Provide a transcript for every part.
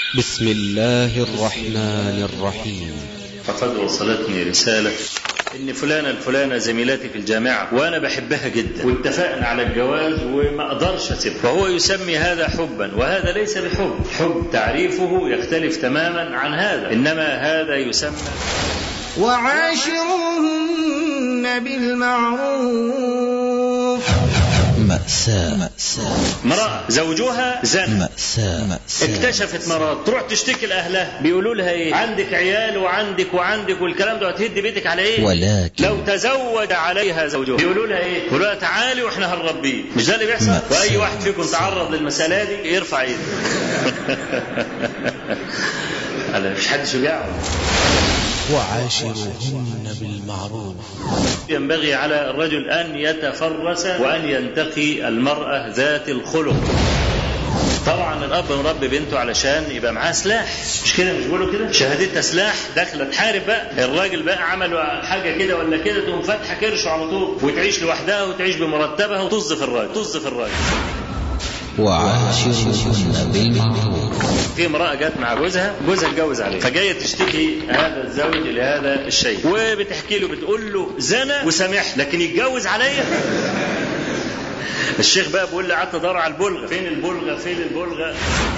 بسم الله الرحمن الرحيم فقد وصلتني رسالة إن فلانة الفلانة زميلتي في الجامعة وأنا بحبها جدا واتفقنا على الجواز وما أقدرش أسيبها وهو يسمي هذا حبا وهذا ليس بحب حب تعريفه يختلف تماما عن هذا إنما هذا يسمى وعاشروهن بالمعروف مأساة مأساة امرأة زوجها زنى مأساة مأساة اكتشفت مرض تروح تشتكي لاهلها بيقولوا لها ايه عندك عيال وعندك وعندك والكلام ده هتهد بيتك على ايه ولكن لو تزوج عليها زوجها بيقولوا لها ايه بيقولوا لها تعالي واحنا هنربيه مش ده اللي بيحصل ما- واي واحد فيكم تعرض للمساله دي يرفع ايده على مش حد شجاع وعاشروهن بالمعروف ينبغي على الرجل ان يتفرس وان ينتقي المراه ذات الخلق طبعا الاب مربي بنته علشان يبقى معاه سلاح مش كده مش بيقولوا كده شهادتها سلاح داخله تحارب بقى الراجل بقى عمل حاجه كده ولا كده تقوم فاتحه كرشه على طول وتعيش لوحدها وتعيش بمرتبها وطز في الراجل طز في الراجل وعاشروهن بالمعروف في امرأة جت مع جوزها جوزها اتجوز عليها فجاية تشتكي هذا الزوج لهذا الشيء وبتحكي له بتقول له زنى وسامح لكن يتجوز عليا الشيخ بقى بيقول لي قعدت ادور على البلغه فين البلغه فين البلغه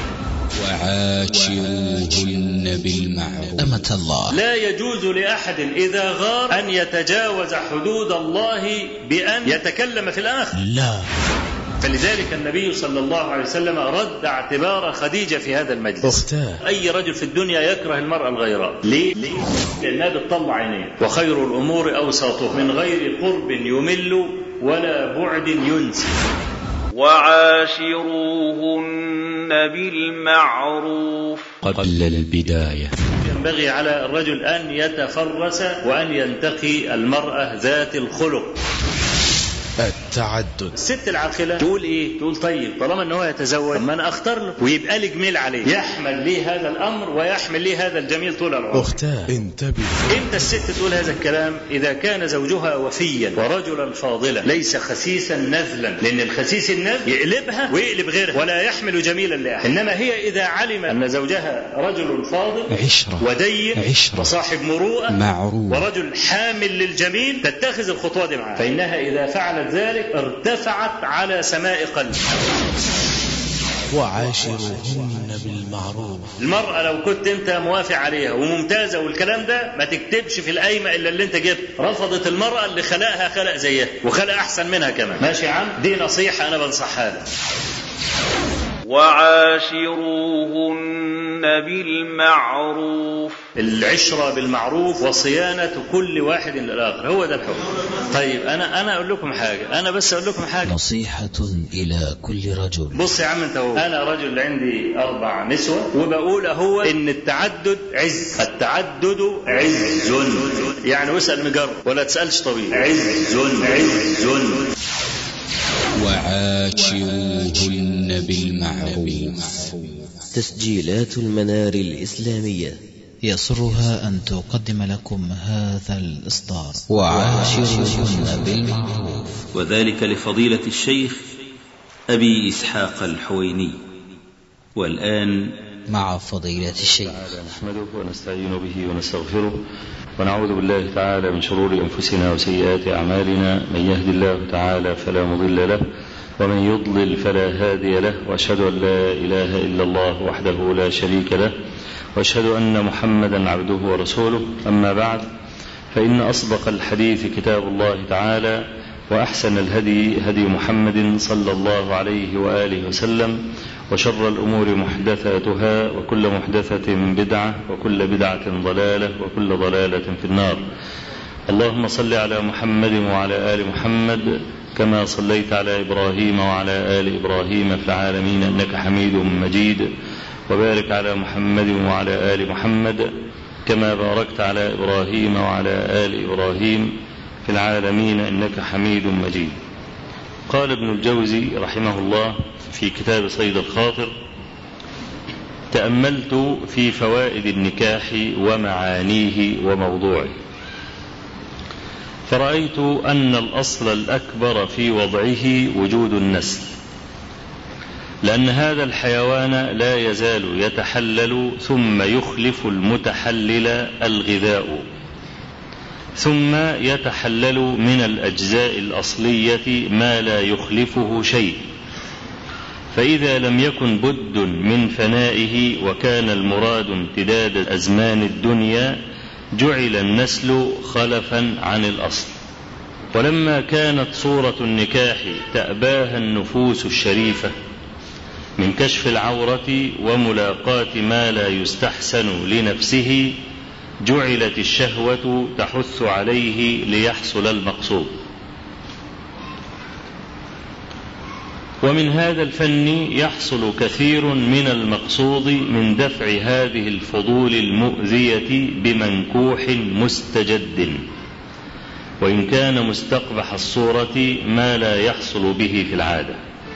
وعاشروهن بالمعروف أمة الله لا يجوز لاحد اذا غار ان يتجاوز حدود الله بان يتكلم في الاخر لا فلذلك النبي صلى الله عليه وسلم رد اعتبار خديجه في هذا المجلس أختاه أي رجل في الدنيا يكره المرأة الغيراء ليه؟ ليه؟ لأنها بتطلع عينيه وخير الأمور أوساطها من غير قرب يمل ولا بعد ينسي وعاشروهن بالمعروف قبل البداية ينبغي على الرجل أن يتفرس وأن ينتقي المرأة ذات الخلق التعدد الست العاقلة تقول إيه؟ تقول طيب طالما إن هو يتزوج طب ما أنا أختار له ويبقى لي جميل عليه يحمل لي هذا الأمر ويحمل لي هذا الجميل طول العمر أختاه انتبه امتى الست تقول هذا الكلام اذا كان زوجها وفيا ورجلا فاضلا ليس خسيسا نذلا لان الخسيس النذل يقلبها ويقلب غيرها ولا يحمل جميلا لاحد انما هي اذا علم ان زوجها رجل فاضل عشرة ودين عشرة. وصاحب مروءه معروف ورجل حامل للجميل تتخذ الخطوه دي معاه فانها اذا فعلت ذلك ارتفعت على سماء قلب وعاشروهن بالمعروف المرأة لو كنت أنت موافق عليها وممتازة والكلام ده ما تكتبش في القايمة إلا اللي أنت جبت رفضت المرأة اللي خلقها خلق زيها وخلق أحسن منها كمان ماشي يا عم دي نصيحة أنا بنصحها لك وعاشروهن بالمعروف العشرة بالمعروف وصيانة كل واحد للآخر هو ده الحكم طيب أنا أنا أقول لكم حاجة أنا بس أقول لكم حاجة نصيحة إلى كل رجل بص يا عم انت هو انا رجل عندي اربع نسوة وبقول هو ان التعدد عز التعدد عز يعني واسال مجرب ولا تسالش طبيب عز عز وعاشروهن بالمعروف تسجيلات المنار الإسلامية يسرها أن تقدم لكم هذا الإصدار وعاشروهن بالمعروف وذلك لفضيلة الشيخ أبي إسحاق الحويني والآن مع فضيلة الشيخ تعالى نحمده ونستعين به ونستغفره ونعوذ بالله تعالى من شرور انفسنا وسيئات اعمالنا من يهد الله تعالى فلا مضل له ومن يضلل فلا هادي له واشهد ان لا اله الا الله وحده لا شريك له واشهد ان محمدا عبده ورسوله اما بعد فان اصدق الحديث كتاب الله تعالى واحسن الهدي هدي محمد صلى الله عليه واله وسلم وشر الامور محدثاتها وكل محدثه بدعه وكل بدعه ضلاله وكل ضلاله في النار اللهم صل على محمد وعلى ال محمد كما صليت على ابراهيم وعلى ال ابراهيم في العالمين انك حميد مجيد وبارك على محمد وعلى ال محمد كما باركت على ابراهيم وعلى ال ابراهيم في العالمين انك حميد مجيد قال ابن الجوزي رحمه الله في كتاب صيد الخاطر تاملت في فوائد النكاح ومعانيه وموضوعه فرأيت أن الأصل الأكبر في وضعه وجود النسل لأن هذا الحيوان لا يزال يتحلل ثم يخلف المتحلل الغذاء ثم يتحلل من الأجزاء الأصلية ما لا يخلفه شيء فإذا لم يكن بد من فنائه وكان المراد امتداد أزمان الدنيا جعل النسل خلفا عن الأصل ولما كانت صورة النكاح تأباها النفوس الشريفة من كشف العورة وملاقاة ما لا يستحسن لنفسه جعلت الشهوة تحث عليه ليحصل المقصود ومن هذا الفن يحصل كثير من المقصود من دفع هذه الفضول المؤذية بمنكوح مستجد وإن كان مستقبح الصورة ما لا يحصل به في العادة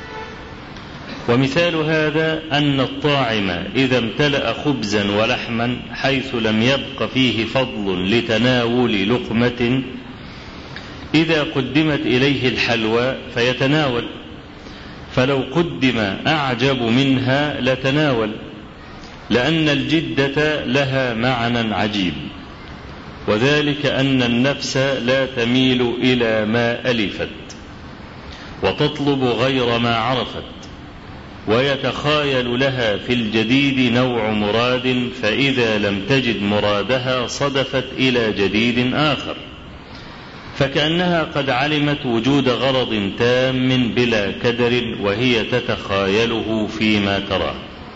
ومثال هذا أن الطاعم إذا امتلأ خبزا ولحما حيث لم يبق فيه فضل لتناول لقمة إذا قدمت إليه الحلوى فيتناول فلو قدم أعجب منها لتناول لأن الجدة لها معنى عجيب وذلك أن النفس لا تميل إلى ما ألفت وتطلب غير ما عرفت ويتخايل لها في الجديد نوع مراد فإذا لم تجد مرادها صدفت إلى جديد آخر فكأنها قد علمت وجود غرض تام بلا كدر وهي تتخايله فيما تراه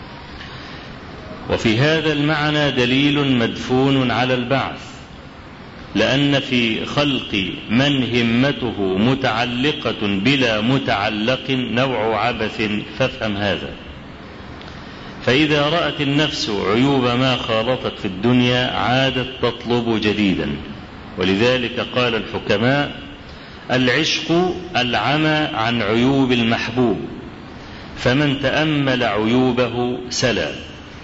وفي هذا المعنى دليل مدفون على البعث لأن في خلق من همته متعلقة بلا متعلق نوع عبث فافهم هذا فإذا رأت النفس عيوب ما خالطت في الدنيا عادت تطلب جديدا ولذلك قال الحكماء العشق العمى عن عيوب المحبوب فمن تأمل عيوبه سلى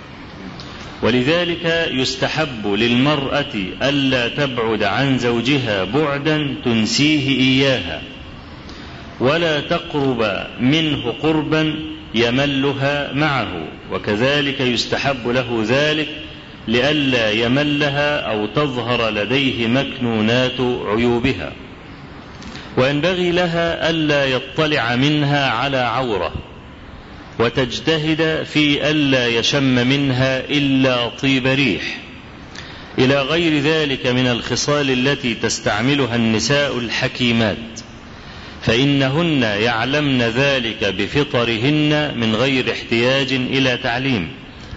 ولذلك يستحب للمرأة ألا تبعد عن زوجها بعدا تنسيه إياها ولا تقرب منه قربا يملها معه وكذلك يستحب له ذلك لئلا يملها أو تظهر لديه مكنونات عيوبها وينبغي لها ألا يطلع منها على عورة وتجتهد في ألا يشم منها إلا طيب ريح إلى غير ذلك من الخصال التي تستعملها النساء الحكيمات فإنهن يعلمن ذلك بفطرهن من غير احتياج إلى تعليم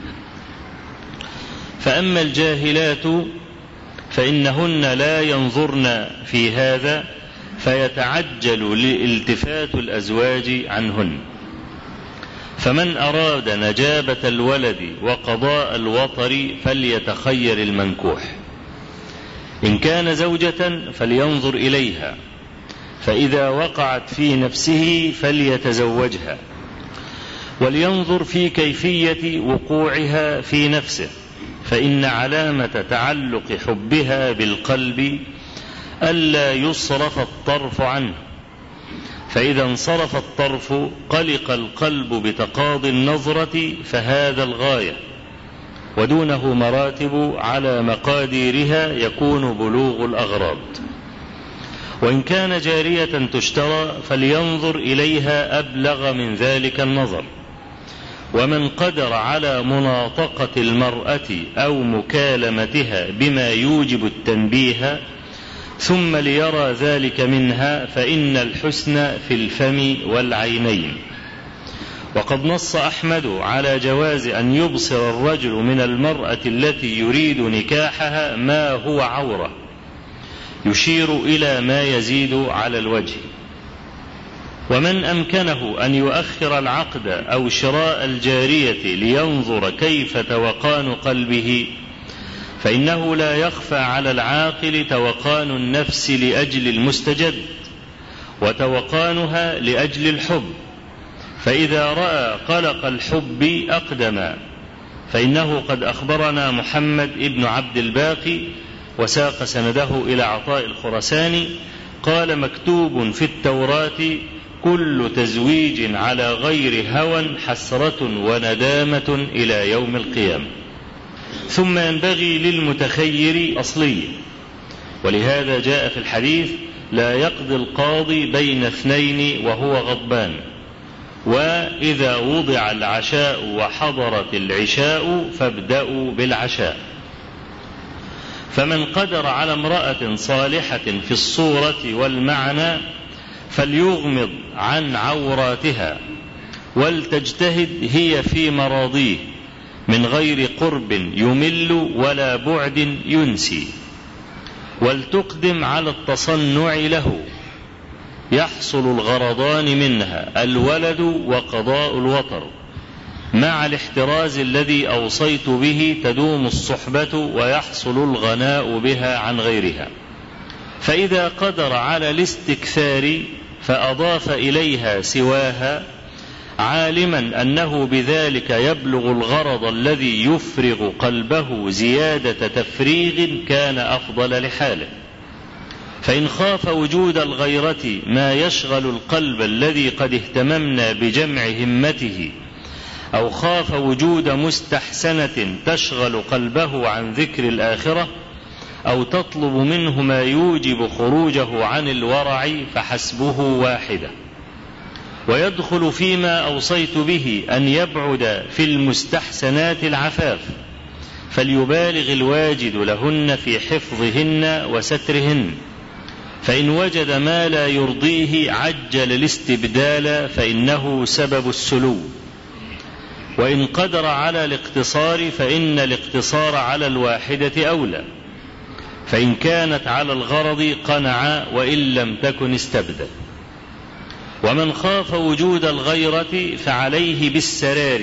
فأما الجاهلات فإنهن لا ينظرن في هذا فيتعجل لالتفات الأزواج عنهن فمن أراد نجابة الولد وقضاء الوطر فليتخير المنكوح إن كان زوجة فلينظر إليها فإذا وقعت في نفسه فليتزوجها ولينظر في كيفية وقوعها في نفسه فإن علامة تعلق حبها بالقلب ألا يصرف الطرف عنه فإذا انصرف الطرف قلق القلب بتقاضي النظرة فهذا الغاية ودونه مراتب على مقاديرها يكون بلوغ الأغراض وإن كان جارية تشترى فلينظر إليها أبلغ من ذلك النظر ومن قدر على مناطقة المرأة أو مكالمتها بما يوجب التنبيه ثم ليرى ذلك منها فإن الحسن في الفم والعينين وقد نص أحمد على جواز أن يبصر الرجل من المرأة التي يريد نكاحها ما هو عورة يشير إلى ما يزيد على الوجه ومن أمكنه أن يؤخر العقد أو شراء الجارية لينظر كيف توقان قلبه فإنه لا يخفى على العاقل توقان النفس لأجل المستجد وتوقانها لأجل الحب فإذا رأى قلق الحب أقدم فإنه قد أخبرنا محمد ابن عبد الباقي وساق سنده إلى عطاء الخرساني قال مكتوب في التوراة كل تزويج على غير هوى حسرة وندامة إلى يوم القيامة ثم ينبغي للمتخير أصلية ولهذا جاء في الحديث لا يقضي القاضي بين اثنين وهو غضبان وإذا وضع العشاء وحضرت العشاء فابدأوا بالعشاء فمن قدر على امرأة صالحة في الصورة والمعنى فليغمض عن عوراتها ولتجتهد هي في مراضيه من غير قرب يمل ولا بعد ينسي ولتقدم على التصنع له يحصل الغرضان منها الولد وقضاء الوطر مع الاحتراز الذي اوصيت به تدوم الصحبه ويحصل الغناء بها عن غيرها فاذا قدر على الاستكثار فاضاف اليها سواها عالما انه بذلك يبلغ الغرض الذي يفرغ قلبه زياده تفريغ كان افضل لحاله فان خاف وجود الغيره ما يشغل القلب الذي قد اهتممنا بجمع همته او خاف وجود مستحسنه تشغل قلبه عن ذكر الاخره او تطلب منه ما يوجب خروجه عن الورع فحسبه واحده ويدخل فيما اوصيت به ان يبعد في المستحسنات العفاف فليبالغ الواجد لهن في حفظهن وسترهن فان وجد ما لا يرضيه عجل الاستبدال فانه سبب السلو وان قدر على الاقتصار فان الاقتصار على الواحده اولى فان كانت على الغرض قنع وان لم تكن استبدل ومن خاف وجود الغيرة فعليه بالسرار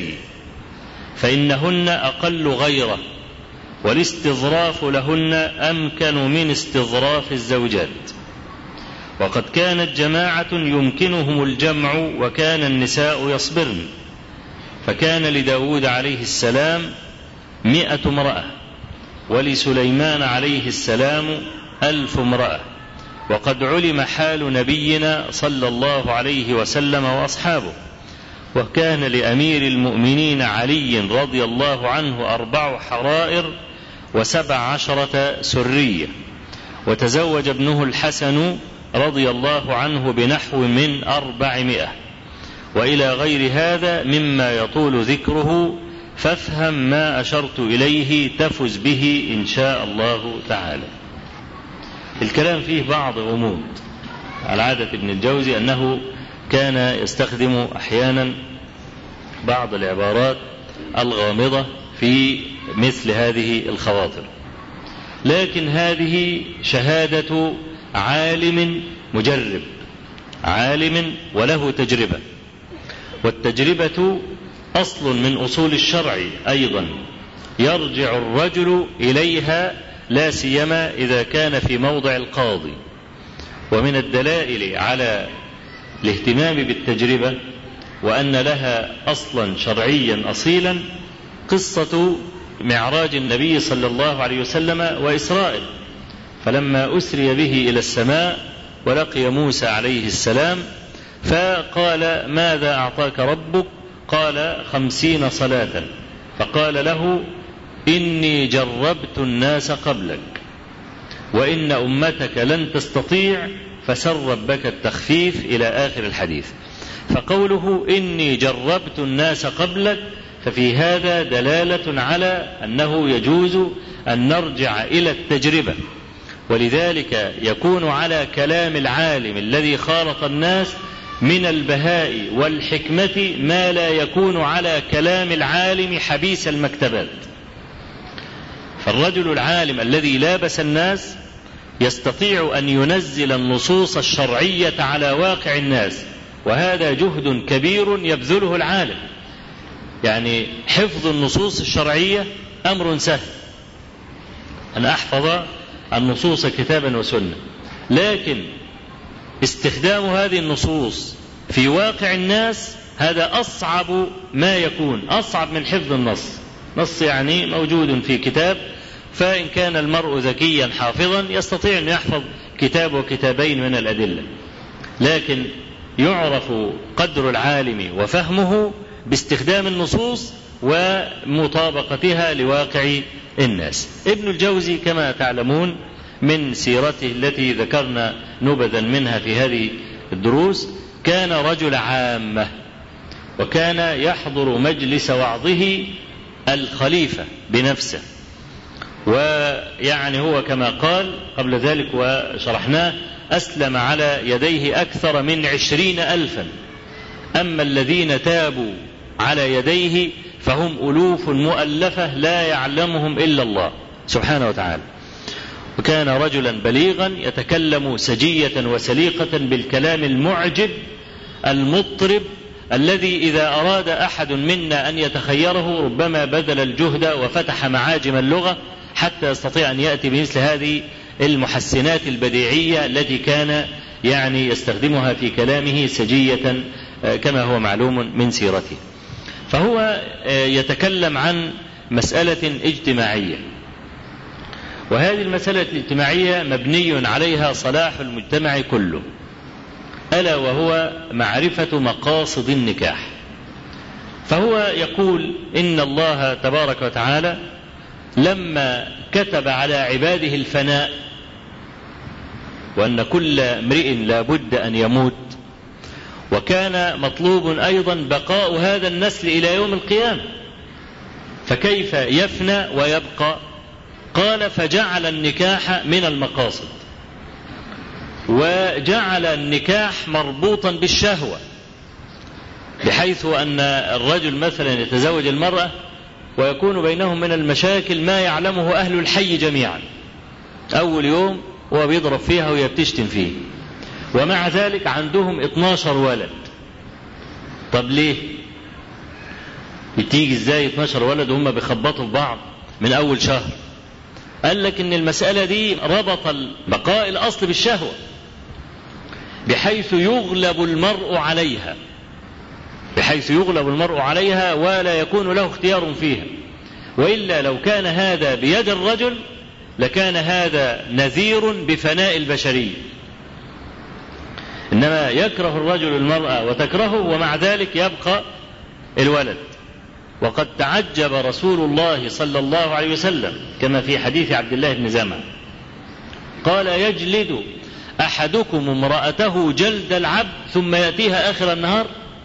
فإنهن أقل غيرة والاستظراف لهن أمكن من استظراف الزوجات وقد كانت جماعة يمكنهم الجمع وكان النساء يصبرن فكان لداود عليه السلام مئة امرأة ولسليمان عليه السلام ألف امرأة وقد علم حال نبينا صلى الله عليه وسلم واصحابه وكان لامير المؤمنين علي رضي الله عنه اربع حرائر وسبع عشره سريه وتزوج ابنه الحسن رضي الله عنه بنحو من اربعمائه والى غير هذا مما يطول ذكره فافهم ما اشرت اليه تفز به ان شاء الله تعالى الكلام فيه بعض غموض على عادة ابن الجوزي أنه كان يستخدم أحيانا بعض العبارات الغامضة في مثل هذه الخواطر لكن هذه شهادة عالم مجرب عالم وله تجربة والتجربة أصل من أصول الشرع أيضا يرجع الرجل إليها لا سيما إذا كان في موضع القاضي ومن الدلائل على الاهتمام بالتجربة وأن لها أصلا شرعيا أصيلا قصة معراج النبي صلى الله عليه وسلم وإسرائيل فلما أسري به إلى السماء ولقي موسى عليه السلام فقال ماذا أعطاك ربك قال خمسين صلاة فقال له إني جربت الناس قبلك وإن أمتك لن تستطيع فسر ربك التخفيف إلى آخر الحديث فقوله إني جربت الناس قبلك ففي هذا دلالة على أنه يجوز أن نرجع إلى التجربة ولذلك يكون على كلام العالم الذي خالط الناس من البهاء والحكمة ما لا يكون على كلام العالم حبيس المكتبات فالرجل العالم الذي لابس الناس يستطيع ان ينزل النصوص الشرعيه على واقع الناس وهذا جهد كبير يبذله العالم يعني حفظ النصوص الشرعيه امر سهل ان احفظ النصوص كتابا وسنه لكن استخدام هذه النصوص في واقع الناس هذا اصعب ما يكون اصعب من حفظ النص نص يعني موجود في كتاب فإن كان المرء ذكيا حافظا يستطيع أن يحفظ كتاب وكتابين من الأدلة لكن يعرف قدر العالم وفهمه باستخدام النصوص ومطابقتها لواقع الناس ابن الجوزي كما تعلمون من سيرته التي ذكرنا نبذا منها في هذه الدروس كان رجل عامه وكان يحضر مجلس وعظه الخليفه بنفسه ويعني هو كما قال قبل ذلك وشرحناه أسلم على يديه أكثر من عشرين ألفا أما الذين تابوا على يديه فهم ألوف مؤلفة لا يعلمهم إلا الله سبحانه وتعالى وكان رجلا بليغا يتكلم سجية وسليقة بالكلام المعجب المطرب الذي إذا أراد أحد منا أن يتخيره ربما بذل الجهد وفتح معاجم اللغة حتى يستطيع أن يأتي بمثل هذه المحسنات البديعية التي كان يعني يستخدمها في كلامه سجية كما هو معلوم من سيرته فهو يتكلم عن مسألة اجتماعية وهذه المسألة الاجتماعية مبني عليها صلاح المجتمع كله ألا وهو معرفة مقاصد النكاح فهو يقول إن الله تبارك وتعالى لما كتب على عباده الفناء وأن كل امرئ لا بد أن يموت وكان مطلوب أيضا بقاء هذا النسل إلى يوم القيامة فكيف يفنى ويبقى قال فجعل النكاح من المقاصد وجعل النكاح مربوطا بالشهوة بحيث أن الرجل مثلا يتزوج المرأة ويكون بينهم من المشاكل ما يعلمه أهل الحي جميعا أول يوم هو بيضرب فيها وهي بتشتم فيه ومع ذلك عندهم 12 ولد طب ليه بتيجي ازاي 12 ولد وهم بيخبطوا في بعض من اول شهر قال لك ان المسألة دي ربط بقاء الاصل بالشهوة بحيث يغلب المرء عليها بحيث يغلب المرء عليها ولا يكون له اختيار فيها والا لو كان هذا بيد الرجل لكان هذا نذير بفناء البشريه انما يكره الرجل المراه وتكرهه ومع ذلك يبقى الولد وقد تعجب رسول الله صلى الله عليه وسلم كما في حديث عبد الله بن زمع قال يجلد احدكم امراته جلد العبد ثم ياتيها اخر النهار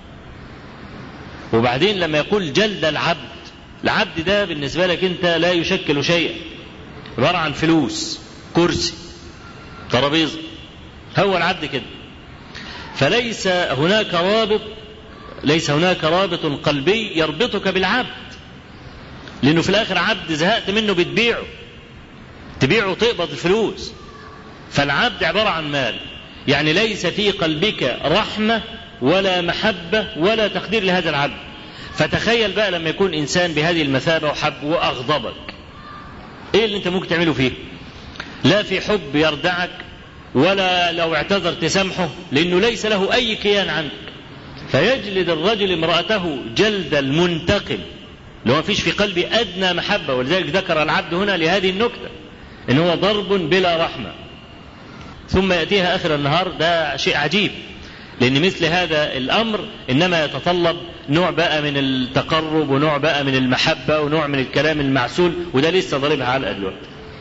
وبعدين لما يقول جلد العبد العبد ده بالنسبة لك انت لا يشكل شيئا عبارة عن فلوس كرسي ترابيزة هو العبد كده فليس هناك رابط ليس هناك رابط قلبي يربطك بالعبد لانه في الاخر عبد زهقت منه بتبيعه تبيعه وتقبض الفلوس فالعبد عبارة عن مال يعني ليس في قلبك رحمة ولا محبة ولا تقدير لهذا العبد فتخيل بقى لما يكون إنسان بهذه المثابة وحب وأغضبك إيه اللي أنت ممكن تعمله فيه لا في حب يردعك ولا لو اعتذر تسامحه لأنه ليس له أي كيان عنك فيجلد الرجل امرأته جلد المنتقم لو ما فيش في قلبي أدنى محبة ولذلك ذكر العبد هنا لهذه النكتة إن هو ضرب بلا رحمة ثم يأتيها آخر النهار ده شيء عجيب لأن مثل هذا الأمر إنما يتطلب نوع بقى من التقرب ونوع بقى من المحبة ونوع من الكلام المعسول وده لسه ضاربها على دلوقتي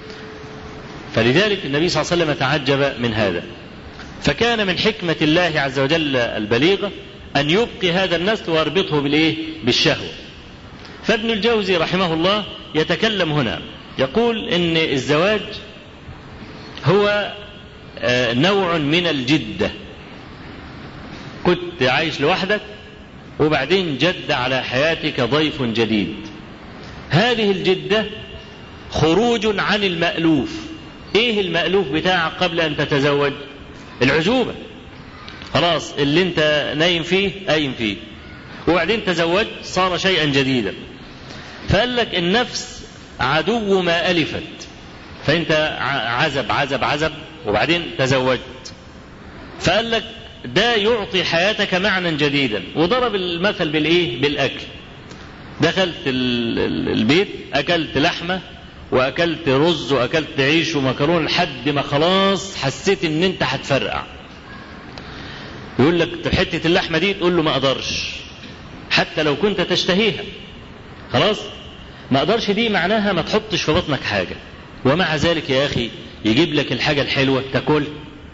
فلذلك النبي صلى الله عليه وسلم تعجب من هذا فكان من حكمة الله عز وجل البليغة أن يبقي هذا النسل ويربطه بالإيه؟ بالشهوة فابن الجوزي رحمه الله يتكلم هنا يقول إن الزواج هو نوع من الجدة كنت عايش لوحدك وبعدين جد على حياتك ضيف جديد هذه الجدة خروج عن المألوف ايه المألوف بتاعك قبل ان تتزوج العزوبة خلاص اللي انت نايم فيه قايم فيه وبعدين تزوجت صار شيئا جديدا فقال لك النفس عدو ما ألفت فانت عزب عزب عزب وبعدين تزوجت فقال لك ده يعطي حياتك معنى جديدا وضرب المثل بالايه بالاكل دخلت البيت اكلت لحمه واكلت رز واكلت عيش ومكرونه لحد ما خلاص حسيت ان انت هتفرقع يقول لك حتة اللحمة دي تقول له ما أقدرش حتى لو كنت تشتهيها خلاص ما أقدرش دي معناها ما تحطش في بطنك حاجة ومع ذلك يا أخي يجيب لك الحاجة الحلوة تاكل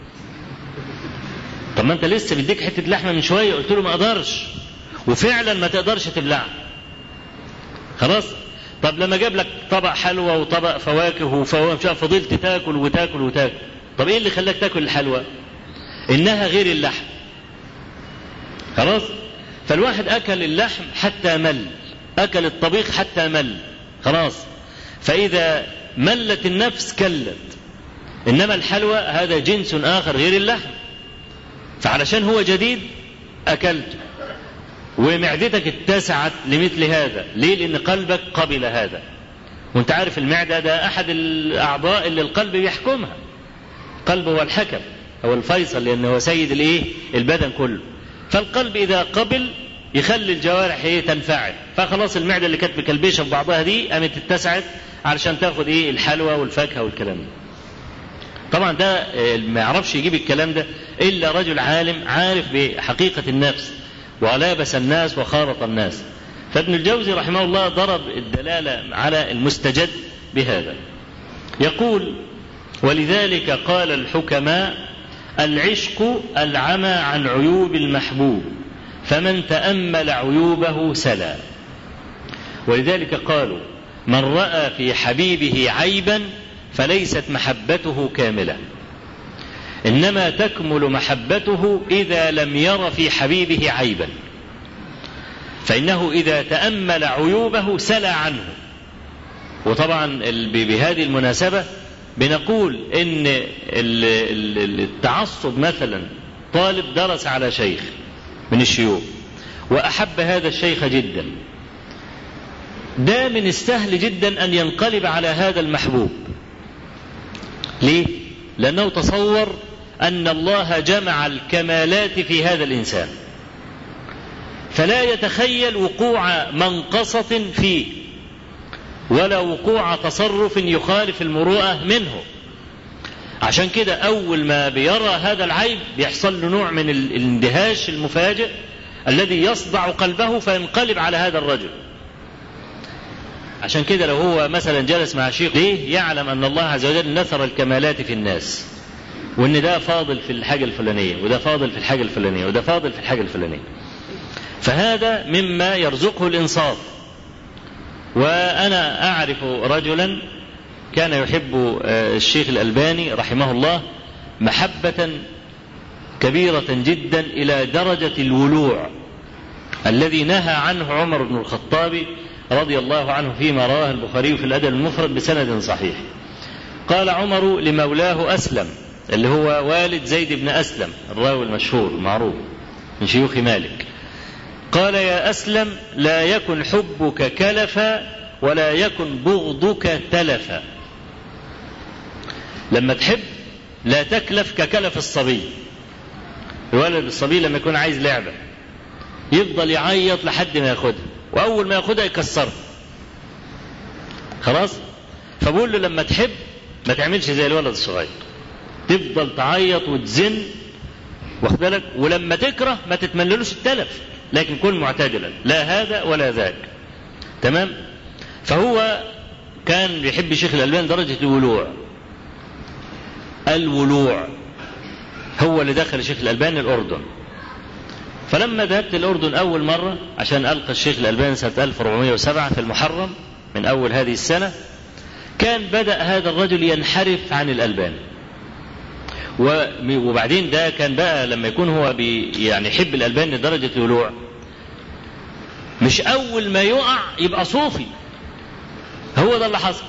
طب ما أنت لسه بيديك حتة لحمة من شوية قلت له ما أقدرش وفعلا ما تقدرش تبلعها خلاص طب لما جاب لك طبق حلوى وطبق فواكه وفواكه فضلت تاكل وتاكل وتاكل طب ايه اللي خلاك تاكل الحلوى انها غير اللحم خلاص فالواحد اكل اللحم حتى مل اكل الطبيخ حتى مل خلاص فاذا ملت النفس كلت انما الحلوى هذا جنس اخر غير اللحم فعلشان هو جديد اكلته ومعدتك اتسعت لمثل هذا ليه لان قلبك قبل هذا وانت عارف المعدة ده احد الاعضاء اللي القلب بيحكمها القلب هو الحكم هو الفيصل لانه هو سيد الايه البدن كله فالقلب اذا قبل يخلي الجوارح ايه تنفعل فخلاص المعدة اللي كانت مكلبشة في بعضها دي قامت اتسعت علشان تاخد ايه الحلوى والفاكهة والكلام ده طبعا ده ما يعرفش يجيب الكلام ده الا رجل عالم عارف بحقيقة النفس ولابس الناس وخالط الناس فابن الجوزي رحمه الله ضرب الدلالة على المستجد بهذا يقول ولذلك قال الحكماء العشق العمى عن عيوب المحبوب فمن تأمل عيوبه سلا ولذلك قالوا من رأى في حبيبه عيبا فليست محبته كاملة إنما تكمل محبته إذا لم ير في حبيبه عيبا فإنه إذا تأمل عيوبه سلى عنه وطبعا بهذه المناسبة بنقول إن التعصب مثلا طالب درس على شيخ من الشيوخ وأحب هذا الشيخ جدا ده من السهل جدا أن ينقلب على هذا المحبوب ليه؟ لأنه تصور أن الله جمع الكمالات في هذا الإنسان فلا يتخيل وقوع منقصة فيه ولا وقوع تصرف يخالف المروءة منه عشان كده أول ما بيرى هذا العيب بيحصل له نوع من الاندهاش المفاجئ الذي يصدع قلبه فينقلب على هذا الرجل عشان كده لو هو مثلا جلس مع شيخ ليه يعلم أن الله عز وجل نثر الكمالات في الناس وان ده فاضل في الحاجه الفلانيه وده فاضل في الحاجه الفلانيه وده فاضل في الحاجه الفلانيه فهذا مما يرزقه الانصاف وانا اعرف رجلا كان يحب الشيخ الالباني رحمه الله محبه كبيره جدا الى درجه الولوع الذي نهى عنه عمر بن الخطاب رضي الله عنه فيما رواه البخاري في الادب المفرد بسند صحيح قال عمر لمولاه اسلم اللي هو والد زيد بن أسلم الراوي المشهور المعروف من شيوخ مالك قال يا أسلم لا يكن حبك كلفا ولا يكن بغضك تلفا لما تحب لا تكلف ككلف الصبي الولد الصبي لما يكون عايز لعبة يفضل يعيط لحد ما ياخدها وأول ما ياخدها يكسرها خلاص فبقول له لما تحب ما تعملش زي الولد الصغير تفضل تعيط وتزن واخد بالك ولما تكره ما تتمنلوش التلف لكن كن معتدلا لا هذا ولا ذاك تمام فهو كان بيحب شيخ الألباني درجة الولوع الولوع هو اللي دخل الشيخ الألباني الأردن فلما ذهبت الأردن أول مرة عشان ألقى الشيخ الألباني سنة 1407 في المحرم من أول هذه السنة كان بدأ هذا الرجل ينحرف عن الألباني وبعدين ده كان بقى لما يكون هو بي يعني يحب الألباني لدرجة الولوع مش أول ما يقع يبقى صوفي هو ده اللي حصل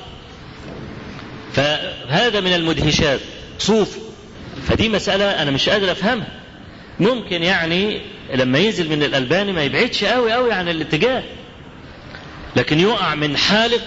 فهذا من المدهشات صوفي فدي مسألة أنا مش قادر أفهمها ممكن يعني لما ينزل من الألباني ما يبعدش قوي قوي عن الاتجاه لكن يقع من حالق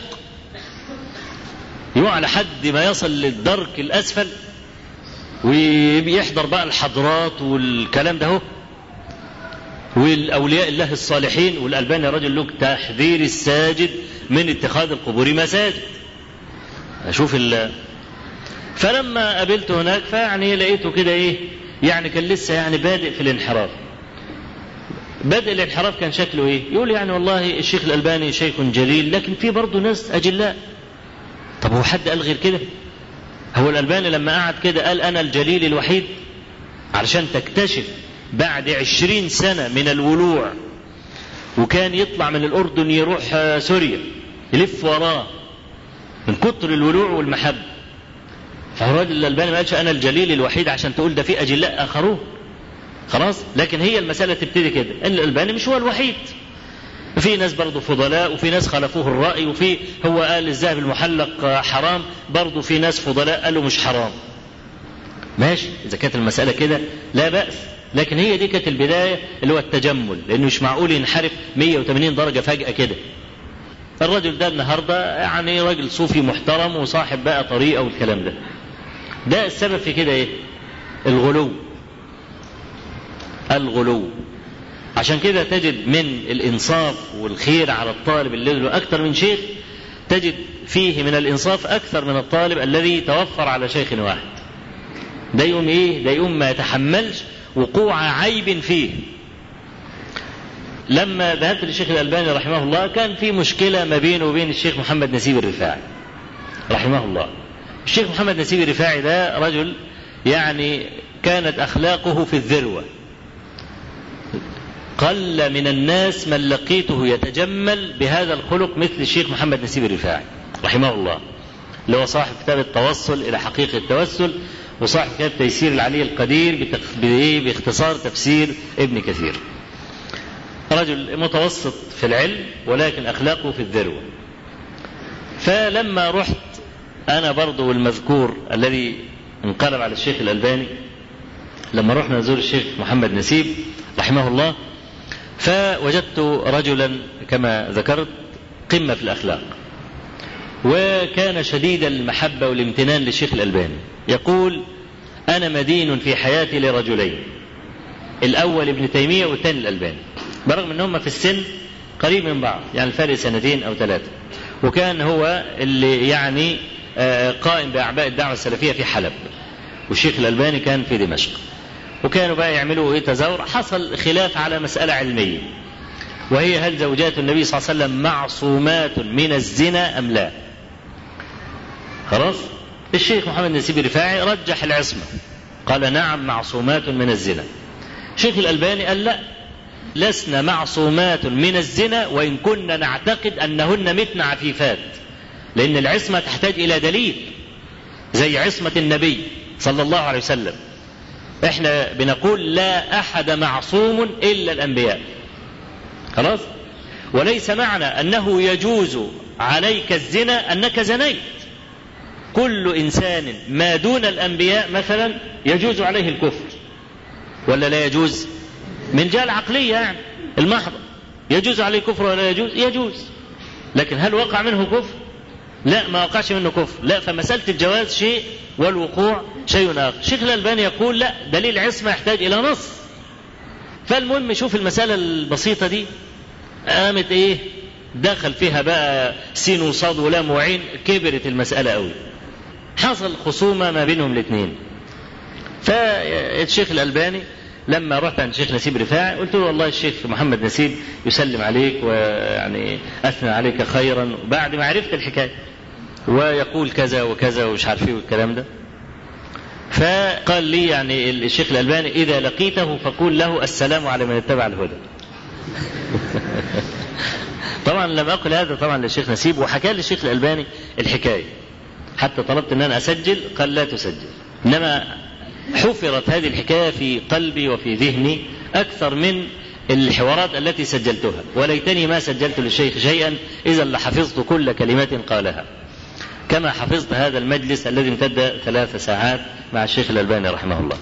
يقع لحد ما يصل للدرك الأسفل ويحضر بقى الحضرات والكلام ده هو والأولياء الله الصالحين والألباني رجل له تحذير الساجد من اتخاذ القبور مساجد أشوف ال فلما قابلته هناك فيعني لقيته كده إيه يعني كان لسه يعني بادئ في الانحراف بدء الانحراف كان شكله ايه يقول يعني والله الشيخ الألباني شيخ جليل لكن في برضه ناس أجلاء طب هو حد قال غير كده هو الألباني لما قعد كده قال أنا الجليل الوحيد علشان تكتشف بعد عشرين سنة من الولوع وكان يطلع من الأردن يروح سوريا يلف وراه من كتر الولوع والمحبة فالراجل الألباني ما قالش أنا الجليل الوحيد عشان تقول ده في أجلاء آخرون خلاص لكن هي المسألة تبتدي كده ان الألباني مش هو الوحيد في ناس برضه فضلاء وفي ناس خالفوه الرأي وفي هو قال الذهب المحلق حرام برضه في ناس فضلاء قالوا مش حرام ماشي إذا كانت المسألة كده لا بأس لكن هي دي كانت البداية اللي هو التجمل لأنه مش معقول ينحرف 180 درجة فجأة كده الرجل ده النهاردة يعني راجل صوفي محترم وصاحب بقى طريقة والكلام ده ده السبب في كده ايه الغلو الغلو عشان كده تجد من الإنصاف والخير على الطالب اللي له أكثر من شيخ تجد فيه من الإنصاف أكثر من الطالب الذي توفر على شيخ واحد ده يوم إيه ده يوم ما يتحملش وقوع عيب فيه لما ذهبت للشيخ الألباني رحمه الله كان في مشكلة ما بينه وبين الشيخ محمد نسيب الرفاعي رحمه الله الشيخ محمد نسيب الرفاعي ده رجل يعني كانت أخلاقه في الذروة قل من الناس من لقيته يتجمل بهذا الخلق مثل الشيخ محمد نسيب الرفاعي رحمه الله اللي هو صاحب كتاب التوصل إلى حقيقة التوسل وصاحب كتاب تيسير العلي القدير باختصار تفسير ابن كثير رجل متوسط في العلم ولكن أخلاقه في الذروة فلما رحت أنا برضو والمذكور الذي انقلب على الشيخ الألباني لما رحنا نزور الشيخ محمد نسيب رحمه الله فوجدت رجلا كما ذكرت قمة في الأخلاق وكان شديد المحبة والامتنان للشيخ الألباني يقول أنا مدين في حياتي لرجلين الأول ابن تيمية والثاني الألباني برغم أنهم في السن قريب من بعض يعني الفرق سنتين أو ثلاثة وكان هو اللي يعني قائم بأعباء الدعوة السلفية في حلب والشيخ الألباني كان في دمشق وكانوا بقى يعملوا ايه تزاور حصل خلاف على مسألة علمية وهي هل زوجات النبي صلى الله عليه وسلم معصومات من الزنا أم لا خلاص الشيخ محمد نسيب الرفاعي رجح العصمة قال نعم معصومات من الزنا الشيخ الألباني قال لا لسنا معصومات من الزنا وإن كنا نعتقد أنهن متن عفيفات لأن العصمة تحتاج إلى دليل زي عصمة النبي صلى الله عليه وسلم احنا بنقول لا احد معصوم الا الانبياء خلاص وليس معنى انه يجوز عليك الزنا انك زنيت كل انسان ما دون الانبياء مثلا يجوز عليه الكفر ولا لا يجوز من جهه العقليه يعني المحض يجوز عليه كفر ولا يجوز يجوز لكن هل وقع منه كفر لا ما وقعش منه كفر لا فمسألة الجواز شيء والوقوع شيء آخر الشيخ الألباني يقول لا دليل عصمة يحتاج إلى نص فالمهم شوف المسألة البسيطة دي قامت إيه دخل فيها بقى سين وصاد ولام وعين كبرت المسألة قوي حصل خصومة ما بينهم الاثنين فالشيخ الألباني لما رحت عند الشيخ نسيب رفاعي قلت له والله الشيخ محمد نسيب يسلم عليك ويعني اثنى عليك خيرا بعد ما عرفت الحكايه ويقول كذا وكذا ومش عارف ايه والكلام ده فقال لي يعني الشيخ الالباني اذا لقيته فقول له السلام على من اتبع الهدى طبعا لم اقل هذا طبعا للشيخ نسيب وحكى لي الشيخ الالباني الحكايه حتى طلبت ان انا اسجل قال لا تسجل انما حفرت هذه الحكايه في قلبي وفي ذهني اكثر من الحوارات التي سجلتها وليتني ما سجلت للشيخ شيئا اذا لحفظت كل كلمه قالها كما حفظت هذا المجلس الذي امتد ثلاث ساعات مع الشيخ الألباني رحمه الله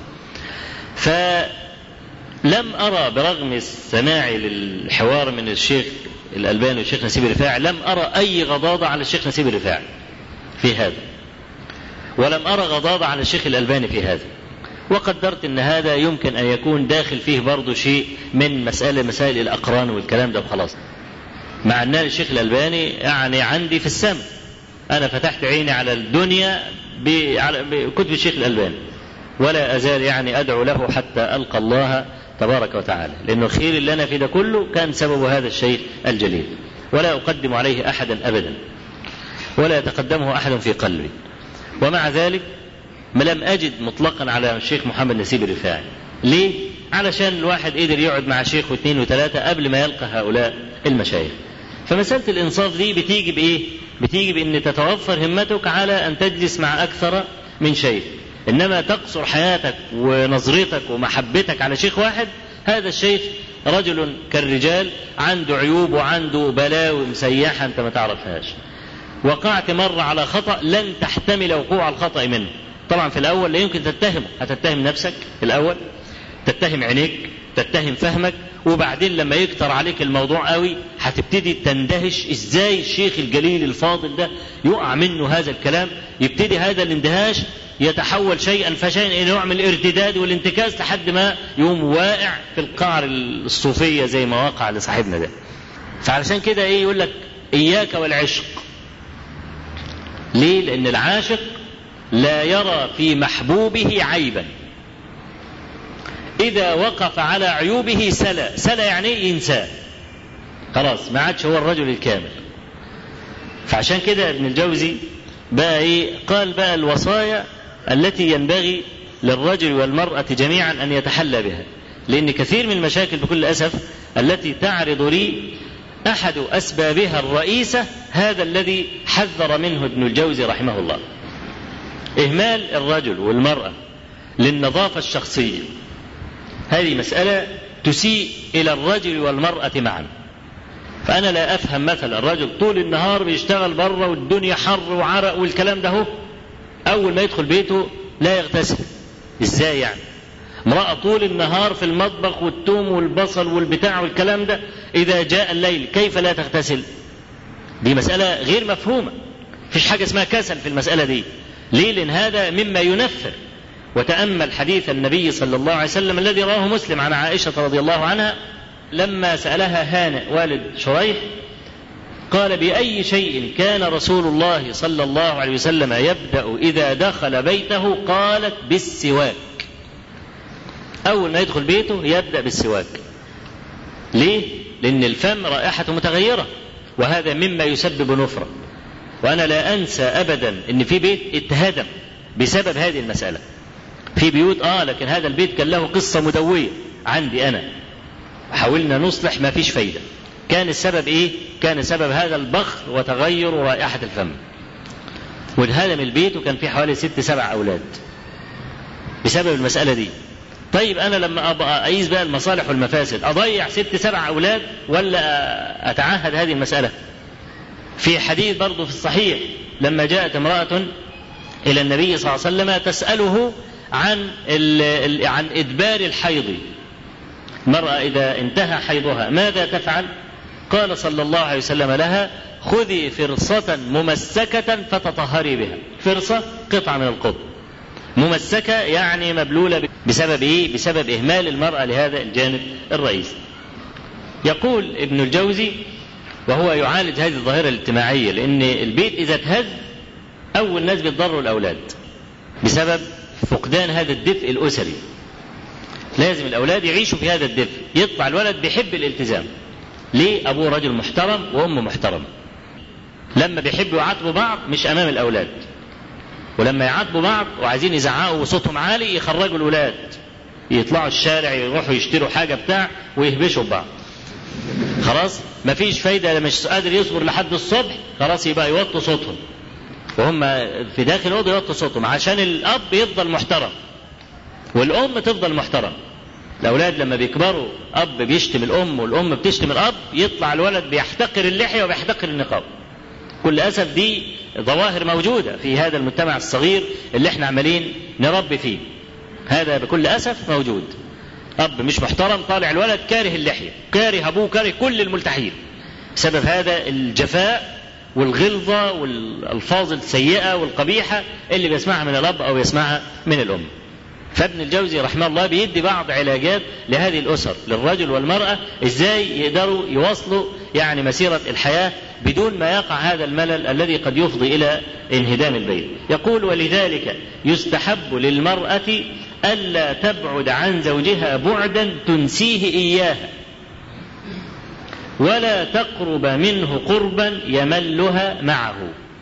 فلم أرى برغم السماع للحوار من الشيخ الألباني والشيخ نسيب الرفاعي لم أرى أي غضاضة على الشيخ نسيب الرفاعي في هذا ولم أرى غضاضة على الشيخ الألباني في هذا وقدرت أن هذا يمكن أن يكون داخل فيه برضه شيء من مسألة مسائل الأقران والكلام ده وخلاص مع أن الشيخ الألباني يعني عندي في السماء أنا فتحت عيني على الدنيا بكتب الشيخ الألباني ولا أزال يعني أدعو له حتى ألقى الله تبارك وتعالى لأنه الخير اللي أنا فيه ده كله كان سبب هذا الشيخ الجليل ولا أقدم عليه أحدا أبدا ولا يتقدمه أحد في قلبي ومع ذلك ما لم أجد مطلقا على الشيخ محمد نسيب الرفاعي ليه؟ علشان الواحد قدر يقعد مع شيخ واثنين وثلاثة قبل ما يلقى هؤلاء المشايخ فمسألة الإنصاف دي بتيجي بإيه؟ بتيجي بأن تتوفر همتك على أن تجلس مع أكثر من شيخ إنما تقصر حياتك ونظرتك ومحبتك على شيخ واحد هذا الشيخ رجل كالرجال عنده عيوب وعنده بلاوي مسيحة أنت ما تعرفهاش وقعت مرة على خطأ لن تحتمل وقوع الخطأ منه طبعا في الأول لا يمكن تتهمه هتتهم نفسك في الأول تتهم عينيك تتهم فهمك وبعدين لما يكتر عليك الموضوع قوي هتبتدي تندهش ازاي الشيخ الجليل الفاضل ده يقع منه هذا الكلام يبتدي هذا الاندهاش يتحول شيئا فشيئا الى نوع من الارتداد والانتكاس لحد ما يقوم واقع في القعر الصوفيه زي ما وقع لصاحبنا ده فعلشان كده ايه يقول لك اياك والعشق ليه لان العاشق لا يرى في محبوبه عيبا إذا وقف على عيوبه سلا سلا يعني إيه ينساه خلاص ما عادش هو الرجل الكامل فعشان كده ابن الجوزي بقى إيه قال بقى الوصايا التي ينبغي للرجل والمرأة جميعا أن يتحلى بها لأن كثير من المشاكل بكل أسف التي تعرض لي أحد أسبابها الرئيسة هذا الذي حذر منه ابن الجوزي رحمه الله إهمال الرجل والمرأة للنظافة الشخصية هذه مسألة تسيء إلى الرجل والمرأة معا فأنا لا أفهم مثلا الرجل طول النهار بيشتغل بره والدنيا حر وعرق والكلام ده هو أول ما يدخل بيته لا يغتسل إزاي يعني امرأة طول النهار في المطبخ والثوم والبصل والبتاع والكلام ده إذا جاء الليل كيف لا تغتسل دي مسألة غير مفهومة فيش حاجة اسمها كسل في المسألة دي ليه لأن هذا مما ينفر وتأمل حديث النبي صلى الله عليه وسلم الذي رواه مسلم عن عائشة رضي الله عنها لما سألها هانئ والد شريح قال بأي شيء كان رسول الله صلى الله عليه وسلم يبدأ إذا دخل بيته قالت بالسواك أول ما يدخل بيته يبدأ بالسواك ليه؟ لأن الفم رائحة متغيرة وهذا مما يسبب نفرة وأنا لا أنسى أبدا أن في بيت اتهدم بسبب هذه المسألة في بيوت اه لكن هذا البيت كان له قصه مدويه عندي انا حاولنا نصلح ما فيش فايده كان السبب ايه كان سبب هذا البخر وتغير رائحه الفم وانهدم البيت وكان فيه حوالي ست سبع اولاد بسبب المساله دي طيب انا لما ابقى اقيس بقى المصالح والمفاسد اضيع ست سبع اولاد ولا اتعهد هذه المساله في حديث برضه في الصحيح لما جاءت امراه الى النبي صلى الله عليه وسلم تساله عن عن إدبار الحيض المرأة إذا انتهى حيضها ماذا تفعل قال صلى الله عليه وسلم لها خذي فرصة ممسكة فتطهري بها فرصة قطعة من القطن ممسكة يعني مبلولة بسبب إيه؟ بسبب إهمال المرأة لهذا الجانب الرئيسي يقول ابن الجوزي وهو يعالج هذه الظاهرة الاجتماعية لأن البيت إذا اتهز أول ناس بيتضروا الأولاد بسبب فقدان هذا الدفء الأسري لازم الأولاد يعيشوا في هذا الدفء يطلع الولد بيحب الالتزام ليه أبوه رجل محترم وأمه محترمة لما بيحبوا يعاتبوا بعض مش أمام الأولاد ولما يعاتبوا بعض وعايزين يزعقوا وصوتهم عالي يخرجوا الولاد يطلعوا الشارع يروحوا يشتروا حاجة بتاع ويهبشوا بعض خلاص مفيش فايدة مش قادر يصبر لحد الصبح خلاص يبقى يوطوا صوتهم وهم في داخل الأوضة يوطوا صوتهم عشان الأب يفضل محترم والأم تفضل محترم الأولاد لما بيكبروا أب بيشتم الأم والأم بتشتم الأب يطلع الولد بيحتقر اللحية وبيحتقر النقاب كل أسف دي ظواهر موجودة في هذا المجتمع الصغير اللي احنا عمالين نربي فيه هذا بكل أسف موجود أب مش محترم طالع الولد كاره اللحية كاره أبوه كاره كل الملتحين سبب هذا الجفاء والغلظة والألفاظ السيئة والقبيحة اللي بيسمعها من الأب أو يسمعها من الأم فابن الجوزي رحمه الله بيدي بعض علاجات لهذه الأسر للرجل والمرأة إزاي يقدروا يواصلوا يعني مسيرة الحياة بدون ما يقع هذا الملل الذي قد يفضي إلى انهدام البيت يقول ولذلك يستحب للمرأة ألا تبعد عن زوجها بعدا تنسيه إياها ولا تقرب منه قربا يملها معه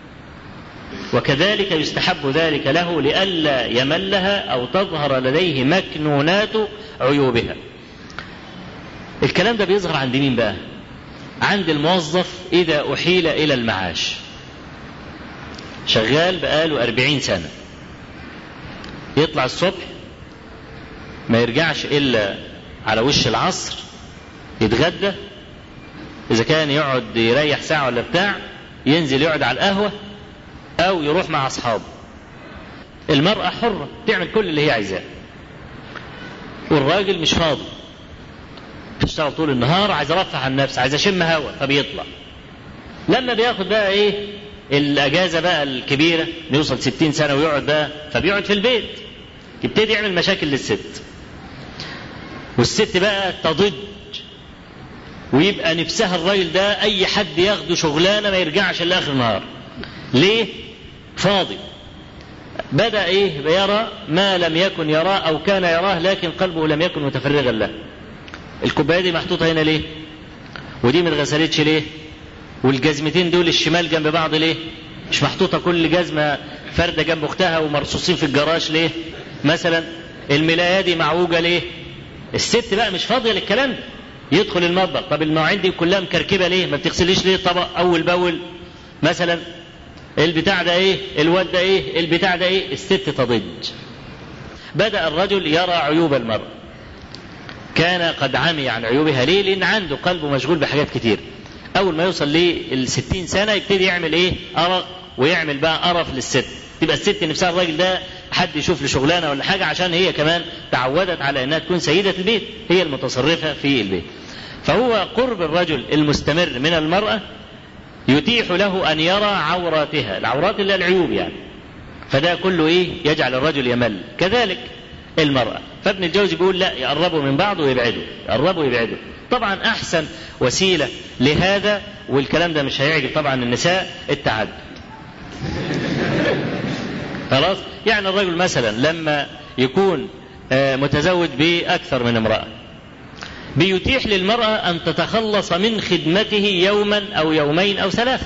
وكذلك يستحب ذلك له لئلا يملها أو تظهر لديه مكنونات عيوبها الكلام ده بيظهر عند مين بقى عند الموظف إذا أحيل إلى المعاش شغال بقاله أربعين سنة يطلع الصبح ما يرجعش إلا على وش العصر يتغدى إذا كان يقعد يريح ساعة ولا بتاع ينزل يقعد على القهوة أو يروح مع أصحابه المرأة حرة تعمل كل اللي هي عايزاه والراجل مش فاضي بيشتغل طول النهار عايز ارفع عن نفسه عايز اشم هوا فبيطلع لما بياخد بقى ايه الاجازه بقى الكبيره يوصل ستين سنه ويقعد بقى فبيقعد في البيت يبتدي يعمل مشاكل للست والست بقى تضج ويبقى نفسها الراجل ده اي حد ياخده شغلانه ما يرجعش الا اخر النهار ليه فاضي بدا ايه يرى ما لم يكن يراه او كان يراه لكن قلبه لم يكن متفرغا له الكوبايه دي محطوطه هنا ليه ودي ما اتغسلتش ليه والجزمتين دول الشمال جنب بعض ليه مش محطوطه كل جزمه فرده جنب اختها ومرصوصين في الجراج ليه مثلا الملايه دي معوجه ليه الست بقى مش فاضيه للكلام ده يدخل المطبخ طب المواعين دي كلها مكركبه ليه ما بتغسليش ليه طبق اول باول مثلا البتاع ده ايه الواد ده ايه البتاع ده ايه الست تضج بدا الرجل يرى عيوب المراه كان قد عمي عن عيوبها ليه لان عنده قلبه مشغول بحاجات كتير اول ما يوصل للستين سنه يبتدي يعمل ايه ارق ويعمل بقى قرف للست تبقى الست نفسها الراجل ده حد يشوف له شغلانه ولا حاجه عشان هي كمان تعودت على انها تكون سيده البيت هي المتصرفه في البيت فهو قرب الرجل المستمر من المراه يتيح له ان يرى عوراتها العورات اللي هي العيوب يعني فده كله ايه يجعل الرجل يمل كذلك المرأة فابن الجوزي بيقول لا يقربوا من بعض ويبعدوا يقربوا ويبعدوا طبعا أحسن وسيلة لهذا والكلام ده مش هيعجب طبعا النساء التعدد خلاص يعني الرجل مثلا لما يكون متزوج بأكثر من امرأة بيتيح للمرأة أن تتخلص من خدمته يوما أو يومين أو ثلاثة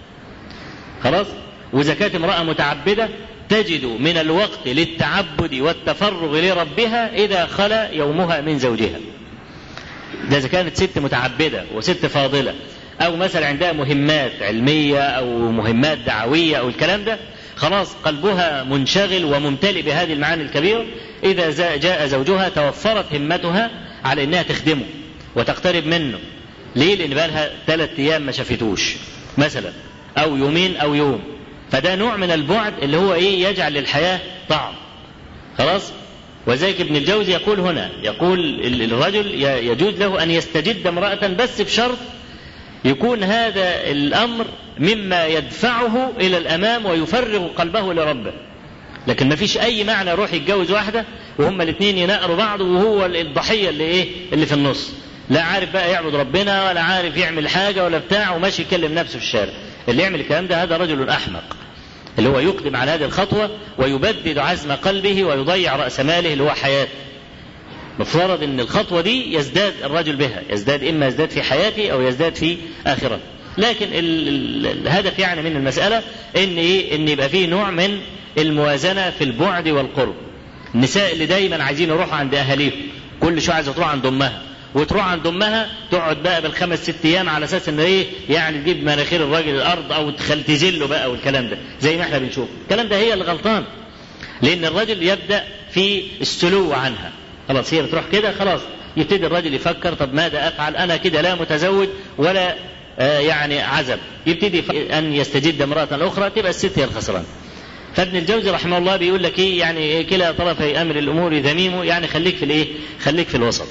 خلاص وإذا كانت امرأة متعبدة تجد من الوقت للتعبد والتفرغ لربها إذا خلا يومها من زوجها ده إذا كانت ست متعبدة وست فاضلة أو مثلا عندها مهمات علمية أو مهمات دعوية أو الكلام ده خلاص قلبها منشغل وممتلئ بهذه المعاني الكبيرة إذا جاء زوجها توفرت همتها على إنها تخدمه وتقترب منه ليه؟ لأن بقى لها ثلاث أيام ما شافتوش مثلا أو يومين أو يوم فده نوع من البعد اللي هو ايه يجعل للحياه طعم خلاص وذلك ابن الجوزي يقول هنا يقول الرجل يجوز له ان يستجد امراه بس بشرط يكون هذا الامر مما يدفعه الى الامام ويفرغ قلبه لربه لكن ما فيش اي معنى يروح يتجوز واحده وهما الاثنين ينقروا بعض وهو الضحيه اللي ايه اللي في النص لا عارف بقى يعبد ربنا ولا عارف يعمل حاجه ولا بتاع وماشي يكلم نفسه في الشارع اللي يعمل الكلام ده هذا رجل احمق اللي هو يقدم على هذه الخطوه ويبدد عزم قلبه ويضيع راس ماله اللي هو حياته مفترض ان الخطوه دي يزداد الرجل بها يزداد اما يزداد في حياته او يزداد في اخرته لكن ال ال الهدف يعني من المساله ان ايه ان يبقى فيه نوع من الموازنه في البعد والقرب النساء اللي دايما عايزين يروحوا عند اهاليهم كل شويه عايزه تروح عند امها وتروح عند امها تقعد بقى بالخمس ست ايام على اساس ان ايه يعني تجيب مناخير الراجل الارض او تخل تذله بقى والكلام ده زي ما احنا بنشوف الكلام ده هي اللي غلطان لان الرجل يبدا في السلو عنها خلاص هي بتروح كده خلاص يبتدي الرجل يفكر طب ماذا افعل انا كده لا متزوج ولا آه يعني عزب يبتدي ان يستجد امراه اخرى تبقى الست هي الخسران فابن الجوزي رحمه الله بيقول لك ايه يعني كلا طرفي امر الامور ذميم يعني خليك في الايه خليك في الوسط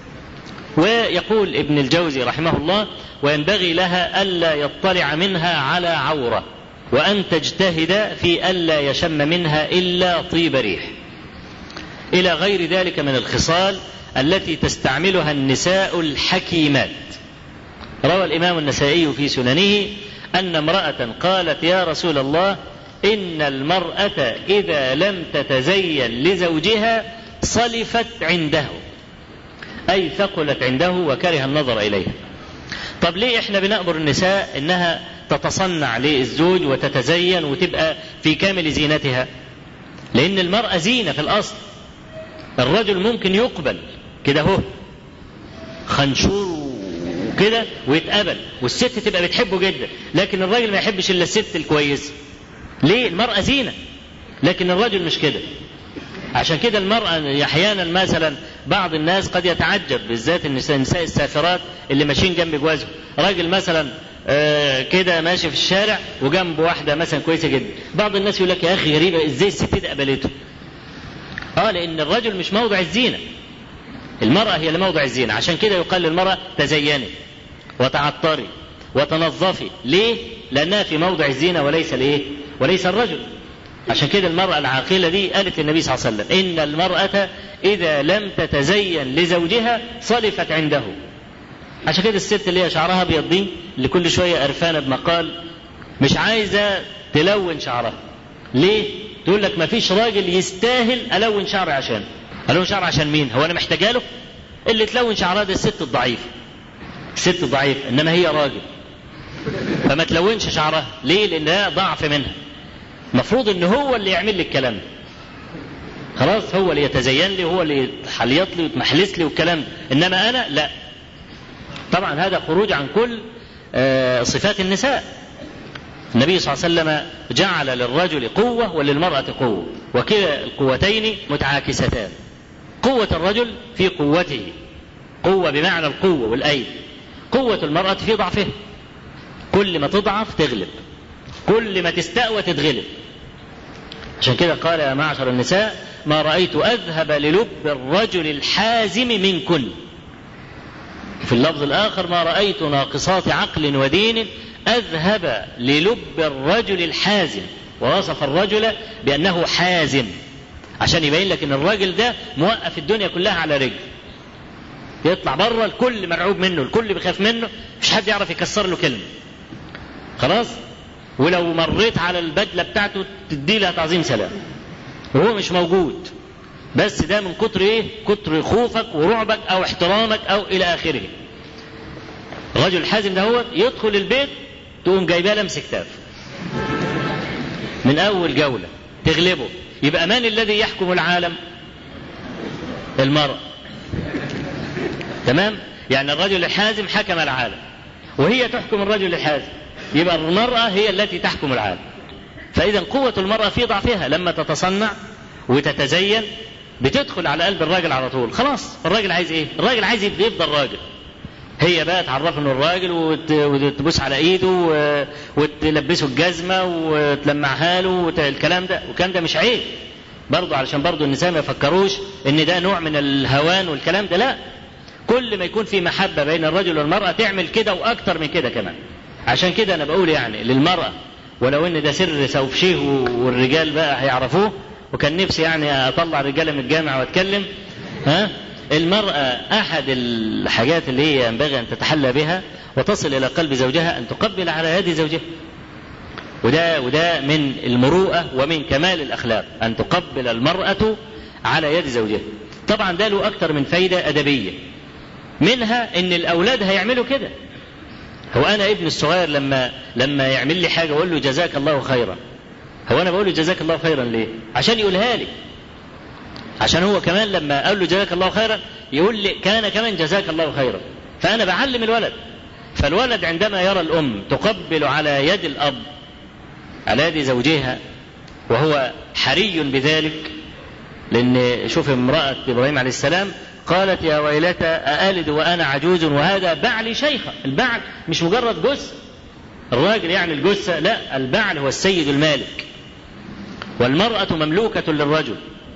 ويقول ابن الجوزي رحمه الله وينبغي لها ألا يطلع منها على عورة وأن تجتهد في ألا يشم منها إلا طيب ريح إلى غير ذلك من الخصال التي تستعملها النساء الحكيمات روى الإمام النسائي في سننه أن امرأة قالت يا رسول الله إن المرأة إذا لم تتزين لزوجها صلفت عنده أي ثقلت عنده وكره النظر إليها طب ليه احنا بنأمر النساء انها تتصنع للزوج وتتزين وتبقى في كامل زينتها لان المرأة زينة في الاصل الرجل ممكن يقبل كده هو خنشور وكده ويتقبل والست تبقى بتحبه جدا لكن الراجل ما يحبش الا الست الكويسة ليه المرأة زينة لكن الرجل مش كده عشان كده المرأة أحيانا مثلا بعض الناس قد يتعجب بالذات النساء النساء السافرات اللي ماشيين جنب جوازهم راجل مثلا آه كده ماشي في الشارع وجنبه واحدة مثلا كويسة جدا بعض الناس يقول لك يا أخي غريبة إزاي الست دي قبلته اه لأن الرجل مش موضع الزينة المرأة هي اللي موضع الزينة عشان كده يقال للمرأة تزيني وتعطري وتنظفي ليه؟ لأنها في موضع الزينة وليس الإيه؟ وليس الرجل عشان كده المرأة العاقلة دي قالت للنبي صلى الله عليه وسلم إن المرأة إذا لم تتزين لزوجها صلفت عنده عشان كده الست اللي هي شعرها أبيض دي اللي كل شوية قرفانة بمقال مش عايزة تلون شعرها ليه؟ تقول لك ما فيش راجل يستاهل ألون شعري عشان ألون شعري عشان مين؟ هو أنا محتاجة له؟ اللي تلون شعرها ده الست الضعيفة الست الضعيفة إنما هي راجل فما تلونش شعرها ليه؟ لأن ده ضعف منها المفروض ان هو اللي يعمل لي الكلام ده خلاص هو اللي يتزين لي هو اللي يتحليط لي ويتمحلس لي والكلام ده انما انا لا طبعا هذا خروج عن كل آه صفات النساء النبي صلى الله عليه وسلم جعل للرجل قوة وللمرأة قوة وكلا القوتين متعاكستان قوة الرجل في قوته قوة بمعنى القوة والأيد قوة المرأة في ضعفها كل ما تضعف تغلب كل ما تستقوى تتغلب عشان كده قال يا معشر النساء ما رأيت أذهب للب الرجل الحازم منكن في اللفظ الآخر ما رأيت ناقصات عقل ودين أذهب للب الرجل الحازم ووصف الرجل بأنه حازم عشان يبين لك ان الراجل ده موقف الدنيا كلها على رجل يطلع بره الكل مرعوب منه الكل بيخاف منه مش حد يعرف يكسر له كلمه خلاص ولو مريت على البدله بتاعته تدي لها تعظيم سلام وهو مش موجود بس ده من كتر ايه كتر خوفك ورعبك او احترامك او الى اخره الرجل الحازم ده هو يدخل البيت تقوم جايباه لمس كتاف من اول جوله تغلبه يبقى من الذي يحكم العالم المرأة تمام يعني الرجل الحازم حكم العالم وهي تحكم الرجل الحازم يبقى المرأة هي التي تحكم العالم فإذا قوة المرأة في ضعفها لما تتصنع وتتزين بتدخل على قلب الراجل على طول خلاص الراجل عايز ايه الراجل عايز يفضل راجل هي بقى تعرفه انه الراجل وت- وتبوس على ايده و- وتلبسه الجزمه وتلمعها له وت- الكلام ده والكلام ده مش عيب برضه علشان برضه النساء ما يفكروش ان ده نوع من الهوان والكلام ده لا كل ما يكون في محبه بين الرجل والمراه تعمل كده واكتر من كده كمان عشان كده انا بقول يعني للمراه ولو ان ده سر سوفشيه والرجال بقى هيعرفوه وكان نفسي يعني اطلع رجاله من الجامعه واتكلم ها المرأة أحد الحاجات اللي هي ينبغي أن تتحلى بها وتصل إلى قلب زوجها أن تقبل على يد زوجها وده وده من المروءة ومن كمال الأخلاق أن تقبل المرأة على يد زوجها طبعا ده له أكثر من فايدة أدبية منها إن الأولاد هيعملوا كده هو أنا ابن الصغير لما لما يعمل لي حاجة أقول له جزاك الله خيرا هو أنا بقول له جزاك الله خيرا ليه؟ عشان يقولها لي عشان هو كمان لما قال له جزاك الله خيرا يقول لي كان كمان جزاك الله خيرا فأنا بعلم الولد فالولد عندما يرى الأم تقبل على يد الأب على يد زوجها وهو حري بذلك لأن شوف امرأة إبراهيم عليه السلام قالت يا ويلتى أألد وأنا عجوز وهذا بعلي شيخة البعل مش مجرد جثة الراجل يعني الجثة لا البعل هو السيد المالك والمرأة مملوكة للرجل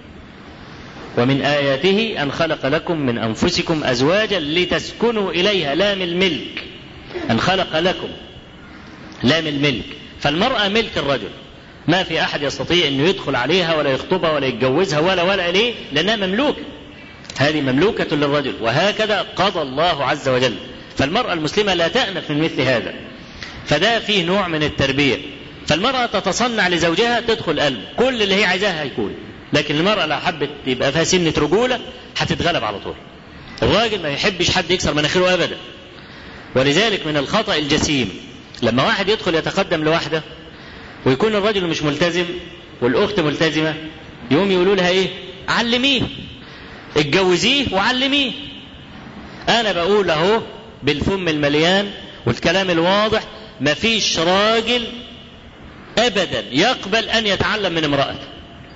ومن آياته أن خلق لكم من أنفسكم أزواجا لتسكنوا إليها لام الملك أن خلق لكم لام الملك فالمرأة ملك الرجل ما في أحد يستطيع أنه يدخل عليها ولا يخطبها ولا يتجوزها ولا ولا ليه لأنها مملوكة هذه مملوكة للرجل وهكذا قضى الله عز وجل فالمرأة المسلمة لا تأنف من مثل هذا فده فيه نوع من التربية فالمرأة تتصنع لزوجها تدخل قلبه كل اللي هي عايزاه هيكون لكن المرأة لو حبت يبقى فيها سنة رجولة هتتغلب على طول الراجل ما يحبش حد يكسر مناخيره أبدا ولذلك من الخطأ الجسيم لما واحد يدخل يتقدم لواحدة ويكون الرجل مش ملتزم والأخت ملتزمة يقوم يقولوا لها إيه علميه اتجوزيه وعلميه أنا بقول أهو بالفم المليان والكلام الواضح مفيش راجل ابدا يقبل ان يتعلم من امرأته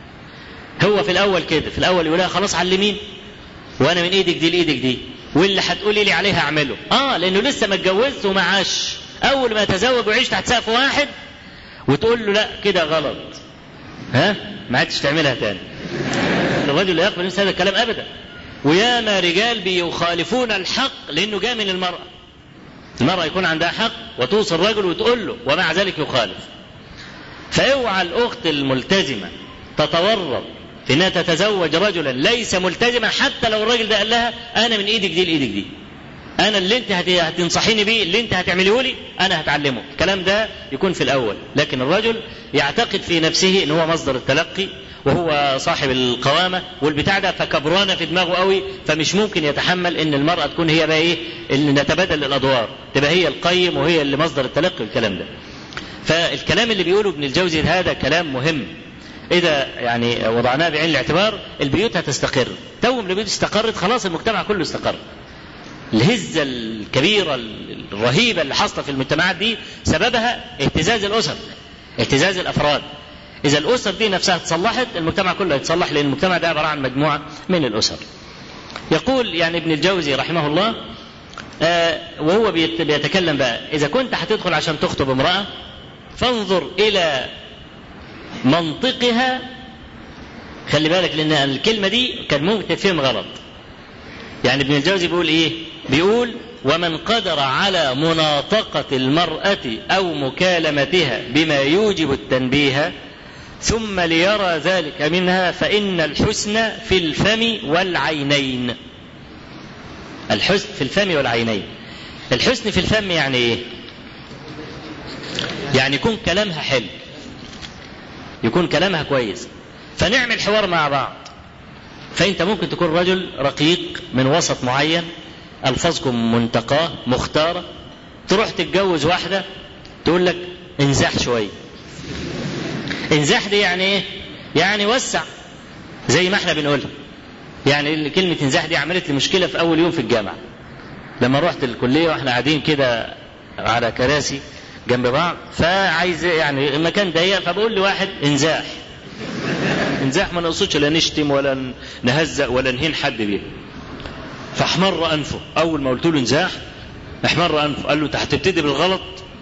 هو في الاول كده في الاول يقول لها خلاص علمين وانا من ايدك دي لايدك دي واللي هتقولي لي عليه هعمله اه لانه لسه ما اتجوزش وما عاش اول ما يتزوج ويعيش تحت سقف واحد وتقول له لا كده غلط ها ما عادش تعملها تاني الرجل لا يقبل مثل هذا الكلام ابدا وياما رجال بيخالفون الحق لانه جاء من المراه المراه يكون عندها حق وتوصي الرجل وتقول له ومع ذلك يخالف فاوعى الاخت الملتزمه تتورط في انها تتزوج رجلا ليس ملتزما حتى لو الراجل ده قال لها انا من ايدك دي لايدك دي انا اللي انت هت- هتنصحيني بيه اللي انت هتعمليه لي انا هتعلمه الكلام ده يكون في الاول لكن الرجل يعتقد في نفسه ان هو مصدر التلقي وهو صاحب القوامة والبتاع ده فكبرانة في دماغه قوي فمش ممكن يتحمل ان المرأة تكون هي بقى ايه اللي نتبادل الادوار تبقى هي القيم وهي اللي مصدر التلقي والكلام ده فالكلام اللي بيقوله ابن الجوزي هذا كلام مهم إذا يعني وضعناه بعين الاعتبار البيوت هتستقر تو البيوت استقرت خلاص المجتمع كله استقر الهزة الكبيرة الرهيبة اللي حاصلة في المجتمعات دي سببها اهتزاز الأسر اهتزاز الأفراد إذا الأسر دي نفسها تصلحت المجتمع كله يتصلح لأن المجتمع ده عبارة عن مجموعة من الأسر يقول يعني ابن الجوزي رحمه الله آه وهو بيت- بيتكلم بقى إذا كنت هتدخل عشان تخطب امرأة فانظر إلى منطقها خلي بالك لأن الكلمة دي كان ممكن تفهم غلط يعني ابن الجوزي بيقول إيه بيقول ومن قدر على مناطقة المرأة أو مكالمتها بما يوجب التنبيه ثم ليرى ذلك منها فإن الحسن في الفم والعينين الحسن في الفم والعينين الحسن في الفم يعني ايه يعني يكون كلامها حلو يكون كلامها كويس فنعمل حوار مع بعض فانت ممكن تكون رجل رقيق من وسط معين الفاظكم منتقاه مختاره تروح تتجوز واحده تقول لك انزاح شويه انزاح دي يعني ايه يعني وسع زي ما احنا بنقول يعني كلمة انزاح دي عملت لي مشكلة في أول يوم في الجامعة لما رحت الكلية واحنا قاعدين كده على كراسي جنب بعض فعايز يعني المكان ضيق فبقول لواحد انزاح انزاح ما نقصدش لا نشتم ولا نهزأ ولا نهين حد بيه فاحمر انفه اول ما قلت له انزاح احمر انفه قال له انت هتبتدي بالغلط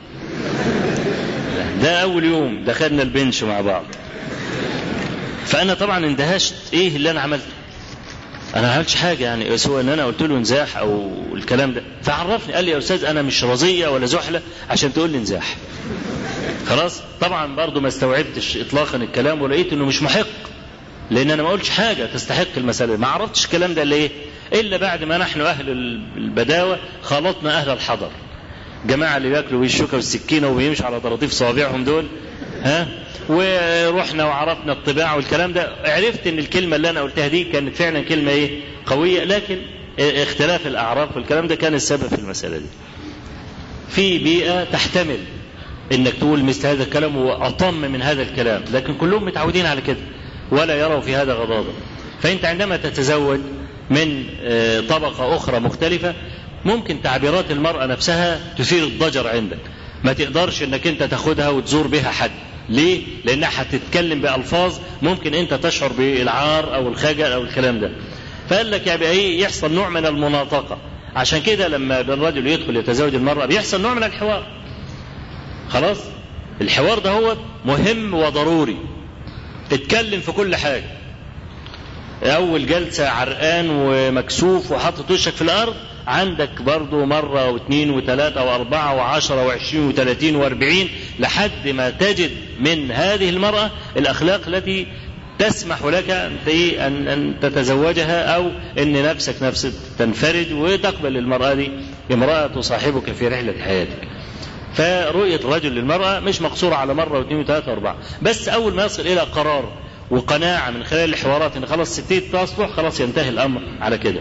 ده اول يوم دخلنا البنش مع بعض فانا طبعا اندهشت ايه اللي انا عملته انا ما عملتش حاجه يعني سواء ان انا قلت له انزاح او الكلام ده فعرفني قال لي يا استاذ انا مش رزيه ولا زحله عشان تقول لي انزاح خلاص طبعا برضو ما استوعبتش اطلاقا الكلام ولقيت انه مش محق لان انا ما قلتش حاجه تستحق المساله ما عرفتش الكلام ده ليه الا بعد ما نحن اهل البداوه خلطنا اهل الحضر جماعه اللي بياكلوا بالشوكه والسكينه وبيمشوا على طراطيف صوابعهم دول ها ورحنا وعرفنا الطباع والكلام ده عرفت ان الكلمه اللي انا قلتها دي كانت فعلا كلمه ايه قويه لكن اختلاف الاعراف والكلام ده كان السبب في المساله دي في بيئه تحتمل انك تقول مثل هذا الكلام واطم من هذا الكلام لكن كلهم متعودين على كده ولا يروا في هذا غضاضه فانت عندما تتزوج من طبقه اخرى مختلفه ممكن تعبيرات المراه نفسها تثير الضجر عندك ما تقدرش انك انت تاخدها وتزور بها حد ليه لانها هتتكلم بالفاظ ممكن انت تشعر بالعار او الخجل او الكلام ده فقال لك يعني ايه يحصل نوع من المناطقه عشان كده لما الرجل يدخل يتزوج المراه بيحصل نوع من الحوار خلاص الحوار ده هو مهم وضروري اتكلم في كل حاجه اول جلسه عرقان ومكسوف وحاطط وشك في الارض عندك برضو مرة واثنين وثلاثة وأربعة وعشرة وعشرين وثلاثين وأربعين لحد ما تجد من هذه المرأة الأخلاق التي تسمح لك أن أن تتزوجها أو أن نفسك نفسك تنفرد وتقبل المرأة دي امرأة تصاحبك في رحلة حياتك فرؤية الرجل للمرأة مش مقصورة على مرة واثنين وثلاثة وأربعة بس أول ما يصل إلى قرار وقناعة من خلال الحوارات إن خلاص ستيت تصلح خلاص ينتهي الأمر على كده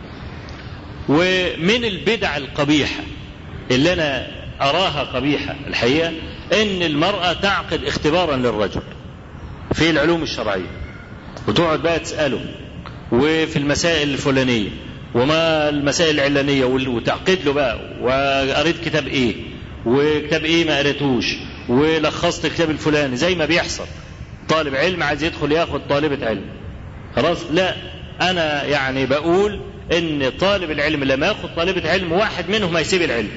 ومن البدع القبيحة اللي أنا أراها قبيحة الحقيقة إن المرأة تعقد اختبارا للرجل في العلوم الشرعية وتقعد بقى تسأله وفي المسائل الفلانية وما المسائل العلانية وتعقد له بقى وقريت كتاب إيه وكتاب إيه ما قريتوش ولخصت الكتاب الفلاني زي ما بيحصل طالب علم عايز يدخل ياخد طالبة علم خلاص لا أنا يعني بقول إن طالب العلم لما ياخد طالبة علم واحد منهم هيسيب العلم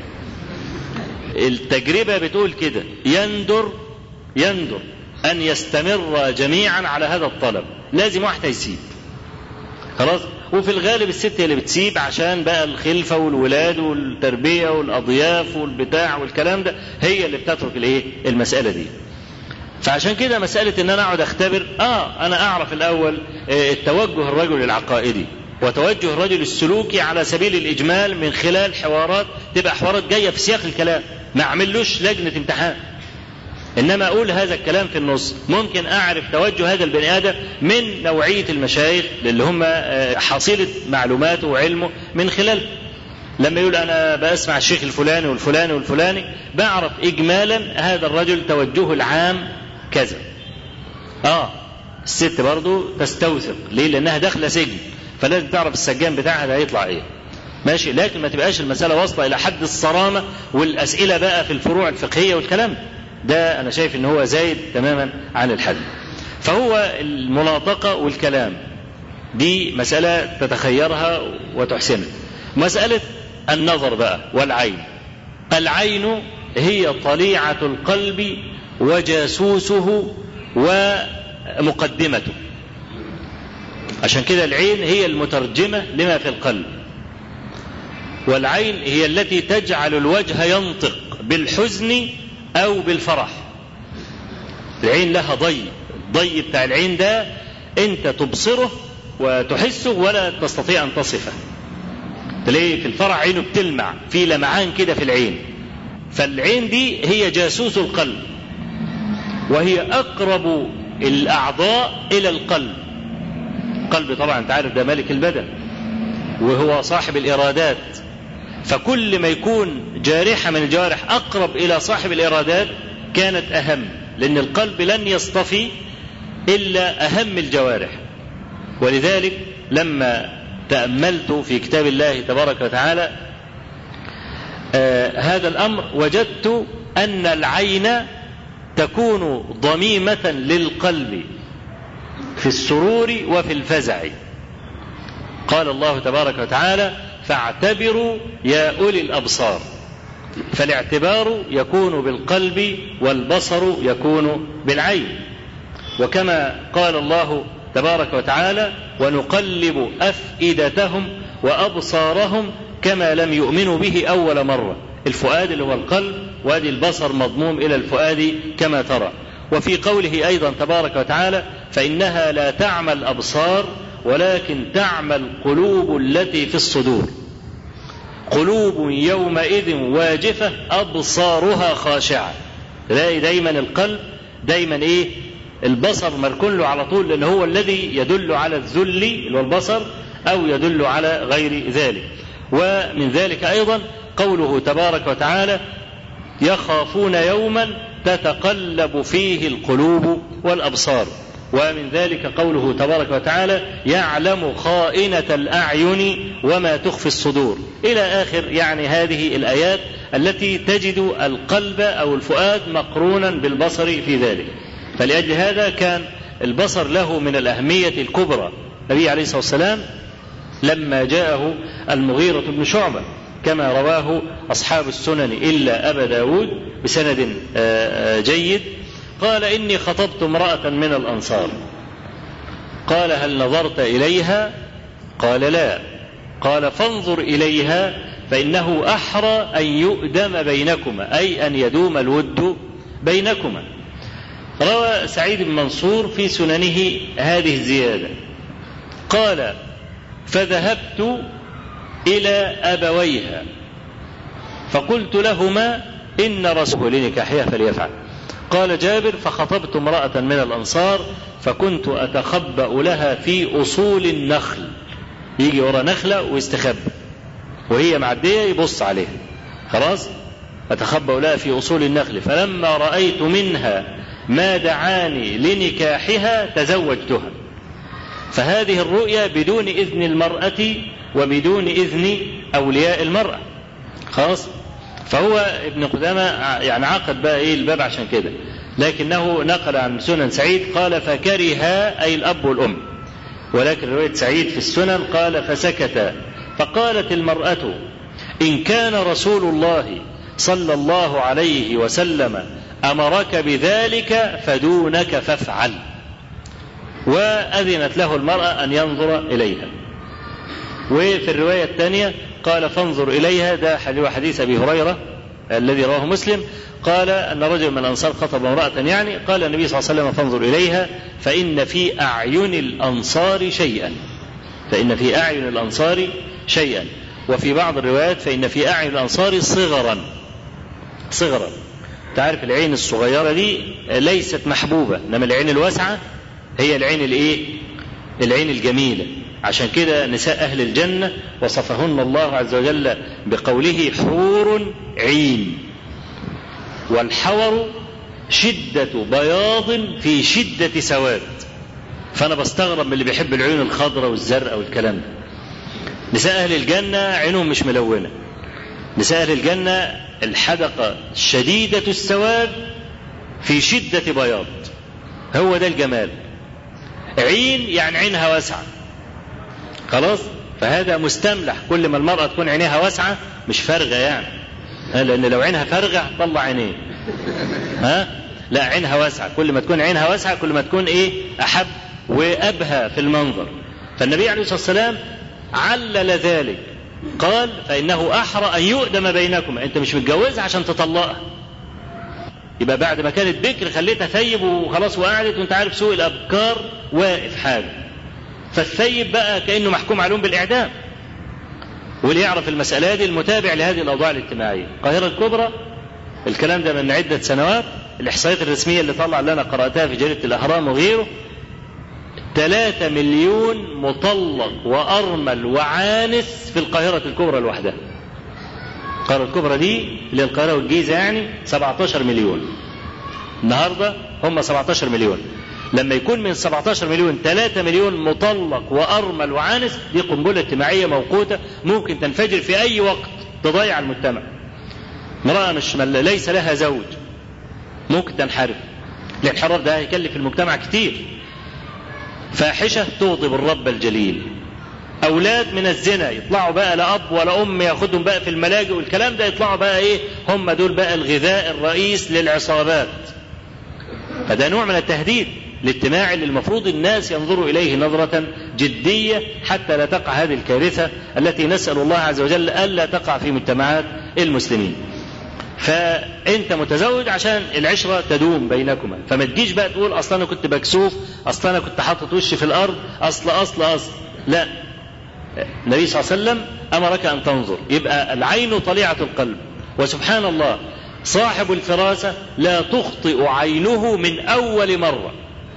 التجربة بتقول كده يندر يندر أن يستمر جميعا على هذا الطلب لازم واحد هيسيب خلاص وفي الغالب الست هي اللي بتسيب عشان بقى الخلفة والولاد والتربية والأضياف والبتاع والكلام ده هي اللي بتترك الايه المسألة دي فعشان كده مسألة ان انا اقعد اختبر اه انا اعرف الاول آه، التوجه الرجل العقائدي وتوجه الرجل السلوكي على سبيل الاجمال من خلال حوارات تبقى حوارات جايه في سياق الكلام ما اعملوش لجنه امتحان انما اقول هذا الكلام في النص ممكن اعرف توجه هذا البني ادم من نوعيه المشايخ اللي هم آه، حصيله معلوماته وعلمه من خلال لما يقول انا بسمع الشيخ الفلاني والفلاني والفلاني بعرف اجمالا هذا الرجل توجهه العام كذا اه الست برضو تستوثق ليه لانها داخله سجن فلازم تعرف السجان بتاعها ده هيطلع ايه ماشي لكن ما تبقاش المساله واصله الى حد الصرامه والاسئله بقى في الفروع الفقهيه والكلام ده انا شايف ان هو زايد تماما عن الحد فهو المناطقه والكلام دي مساله تتخيرها وتحسنها مساله النظر بقى والعين العين هي طليعه القلب وجاسوسه ومقدمته عشان كده العين هي المترجمه لما في القلب والعين هي التي تجعل الوجه ينطق بالحزن او بالفرح العين لها ضي الضي بتاع العين ده انت تبصره وتحسه ولا تستطيع ان تصفه تلاقي في الفرح عينه بتلمع في لمعان كده في العين فالعين دي هي جاسوس القلب وهي اقرب الاعضاء الى القلب القلب طبعا انت عارف ده ملك البدن وهو صاحب الارادات فكل ما يكون جارحه من الجوارح اقرب الى صاحب الارادات كانت اهم لان القلب لن يصطفي الا اهم الجوارح ولذلك لما تاملت في كتاب الله تبارك وتعالى آه هذا الامر وجدت ان العين تكون ضميمه للقلب في السرور وفي الفزع قال الله تبارك وتعالى فاعتبروا يا اولي الابصار فالاعتبار يكون بالقلب والبصر يكون بالعين وكما قال الله تبارك وتعالى ونقلب افئدتهم وابصارهم كما لم يؤمنوا به اول مره الفؤاد اللي هو القلب وادي البصر مضموم الى الفؤاد كما ترى وفي قوله ايضا تبارك وتعالى فانها لا تعمى الابصار ولكن تعمى القلوب التي في الصدور قلوب يومئذ واجفه ابصارها خاشعه تلاقي دايما القلب دايما ايه البصر مركون له على طول لان هو الذي يدل على الذل اللي هو البصر او يدل على غير ذلك ومن ذلك ايضا قوله تبارك وتعالى يخافون يوما تتقلب فيه القلوب والابصار ومن ذلك قوله تبارك وتعالى يعلم خائنة الأعين وما تخفي الصدور إلى آخر يعني هذه الآيات التي تجد القلب أو الفؤاد مقرونا بالبصر في ذلك فلأجل هذا كان البصر له من الأهمية الكبرى النبي عليه الصلاة والسلام لما جاءه المغيرة بن شعبة كما رواه أصحاب السنن إلا أبا داود بسند جيد قال إني خطبت امرأة من الأنصار قال هل نظرت إليها قال لا قال فانظر إليها فإنه أحرى أن يؤدم بينكما أي أن يدوم الود بينكما روى سعيد بن منصور في سننه هذه الزيادة قال فذهبت إلى أبويها فقلت لهما إن رسول لنكاحها فليفعل قال جابر فخطبت امرأة من الأنصار فكنت أتخبأ لها في أصول النخل يجي ورا نخلة ويستخبى وهي معدية يبص عليها خلاص أتخبأ لها في أصول النخل فلما رأيت منها ما دعاني لنكاحها تزوجتها فهذه الرؤيا بدون إذن المرأة وبدون إذن أولياء المرأة خلاص فهو ابن قدامة يعني عقد بقى إيه الباب عشان كده لكنه نقل عن سنن سعيد قال فكره أي الأب والأم ولكن رواية سعيد في السنن قال فسكت فقالت المرأة إن كان رسول الله صلى الله عليه وسلم أمرك بذلك فدونك فافعل وأذنت له المرأة أن ينظر إليها وفي الرواية الثانية قال فانظر إليها ده حديث أبي هريرة الذي رواه مسلم قال أن رجل من الأنصار خطب امرأة يعني قال النبي صلى الله عليه وسلم فانظر إليها فإن في أعين الأنصار شيئا فإن في أعين الأنصار شيئا وفي بعض الروايات فإن في أعين الأنصار صغرا صغرا تعرف العين الصغيرة دي ليست محبوبة إنما العين الواسعة هي العين الإيه العين الجميلة عشان كده نساء أهل الجنة وصفهن الله عز وجل بقوله حور عين والحور شدة بياض في شدة سواد فأنا بستغرب من اللي بيحب العيون الخضراء والزرقاء والكلام ده نساء أهل الجنة عينهم مش ملونة نساء أهل الجنة الحدقة شديدة السواد في شدة بياض هو ده الجمال عين يعني عينها واسعة خلاص فهذا مستملح كل ما المرأة تكون عينيها واسعة مش فارغة يعني لأن لو عينها فارغة طلع عينيه ها لا عينها واسعة كل ما تكون عينها واسعة كل ما تكون إيه أحب وأبهى في المنظر فالنبي عليه الصلاة والسلام علل ذلك قال فإنه أحرى أن يؤدم بينكما أنت مش متجوزها عشان تطلقها يبقى بعد ما كانت بكر خليتها ثيب وخلاص وقعدت وانت عارف سوء الأبكار واقف حاجة فالثيب بقى كأنه محكوم عليهم بالإعدام واللي يعرف المسألة دي المتابع لهذه الأوضاع الاجتماعية القاهرة الكبرى الكلام ده من عدة سنوات الإحصائيات الرسمية اللي طلع اللي أنا قرأتها في جريدة الأهرام وغيره ثلاثة مليون مطلق وأرمل وعانس في القاهرة الكبرى لوحدها القاهرة الكبرى دي اللي القاهرة والجيزة يعني 17 مليون النهاردة هم 17 مليون لما يكون من 17 مليون 3 مليون مطلق وأرمل وعانس دي قنبلة اجتماعية موقوتة ممكن تنفجر في أي وقت تضيع المجتمع امرأة مش ليس لها زوج ممكن تنحرف الانحراف ده هيكلف المجتمع كتير فاحشة تغضب الرب الجليل أولاد من الزنا يطلعوا بقى لا أب ولا أم ياخدهم بقى في الملاجئ والكلام ده يطلعوا بقى إيه هم دول بقى الغذاء الرئيس للعصابات فده نوع من التهديد الاجتماعي اللي المفروض الناس ينظروا إليه نظرة جدية حتى لا تقع هذه الكارثة التي نسأل الله عز وجل ألا تقع في مجتمعات المسلمين فانت متزوج عشان العشره تدوم بينكما فما تجيش بقى تقول اصل انا كنت مكسوف اصل انا كنت حاطط وشي في الارض اصل اصل اصل لا النبي صلى الله عليه وسلم امرك ان تنظر يبقى العين طليعه القلب وسبحان الله صاحب الفراسه لا تخطئ عينه من اول مره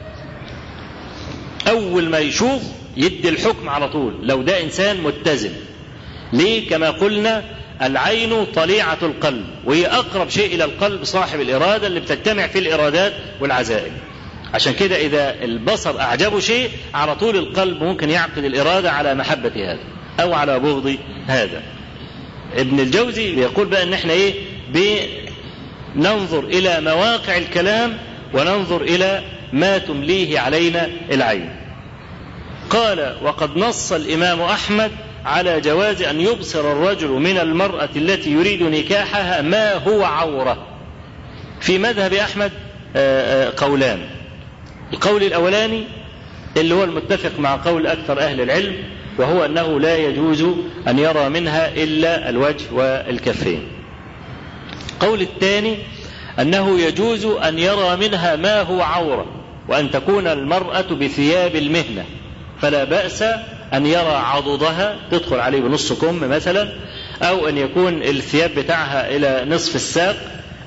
اول ما يشوف يدي الحكم على طول لو ده انسان متزن ليه كما قلنا العين طليعة القلب وهي أقرب شيء إلى القلب صاحب الإرادة اللي بتجتمع في الإرادات والعزائم عشان كده إذا البصر أعجبه شيء على طول القلب ممكن يعقد الإرادة على محبة هذا أو على بغض هذا ابن الجوزي بيقول بقى إن إحنا إيه بننظر إلى مواقع الكلام وننظر إلى ما تمليه علينا العين قال وقد نص الإمام أحمد على جواز أن يبصر الرجل من المرأة التي يريد نكاحها ما هو عورة في مذهب أحمد قولان القول الأولاني اللي هو المتفق مع قول أكثر أهل العلم وهو أنه لا يجوز أن يرى منها إلا الوجه والكفين القول الثاني أنه يجوز أن يرى منها ما هو عورة وأن تكون المرأة بثياب المهنة فلا بأس أن يرى عضدها تدخل عليه بنص كم مثلا أو أن يكون الثياب بتاعها إلى نصف الساق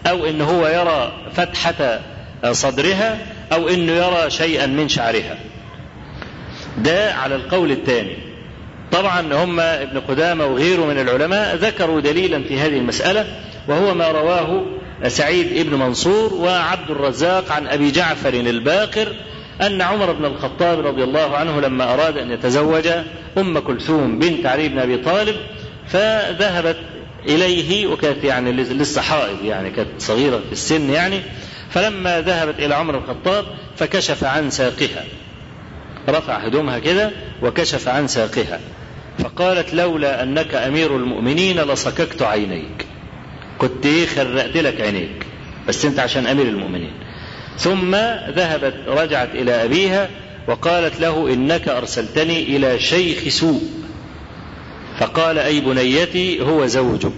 أو إن هو يرى فتحة صدرها أو إنه يرى شيئا من شعرها ده على القول الثاني طبعا هم ابن قدامة وغيره من العلماء ذكروا دليلا في هذه المسألة وهو ما رواه سعيد بن منصور وعبد الرزاق عن أبي جعفر الباقر أن عمر بن الخطاب رضي الله عنه لما أراد أن يتزوج أم كلثوم بنت علي بن أبي طالب فذهبت إليه وكانت يعني لسه حائض يعني كانت صغيرة في السن يعني فلما ذهبت إلى عمر بن الخطاب فكشف عن ساقها رفع هدومها كده وكشف عن ساقها فقالت لولا أنك أمير المؤمنين لصككت عينيك كنت إيه خرقت لك عينيك بس أنت عشان أمير المؤمنين ثم ذهبت رجعت إلى أبيها وقالت له إنك أرسلتني إلى شيخ سوء فقال أي بنيتي هو زوجك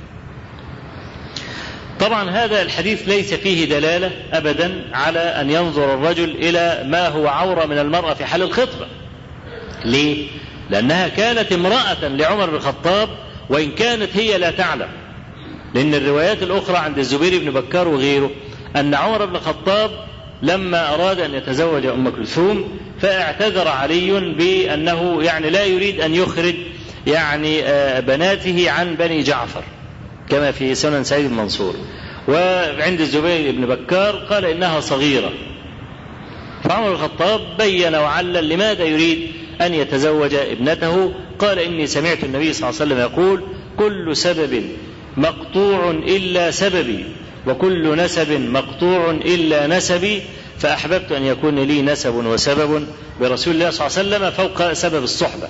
طبعا هذا الحديث ليس فيه دلالة أبدا على أن ينظر الرجل إلى ما هو عورة من المرأة في حال الخطبة ليه؟ لأنها كانت امرأة لعمر بن الخطاب وإن كانت هي لا تعلم لأن الروايات الأخرى عند الزبير بن بكار وغيره أن عمر بن الخطاب لما أراد أن يتزوج أم كلثوم فاعتذر علي بأنه يعني لا يريد أن يخرج يعني بناته عن بني جعفر كما في سنن سعيد المنصور وعند الزبير بن بكار قال إنها صغيرة فعمر بن الخطاب بين وعلل لماذا يريد أن يتزوج ابنته قال إني سمعت النبي صلى الله عليه وسلم يقول كل سبب مقطوع إلا سببي وكل نسب مقطوع إلا نسبي فأحببت أن يكون لي نسب وسبب برسول الله صلى الله عليه وسلم فوق سبب الصحبة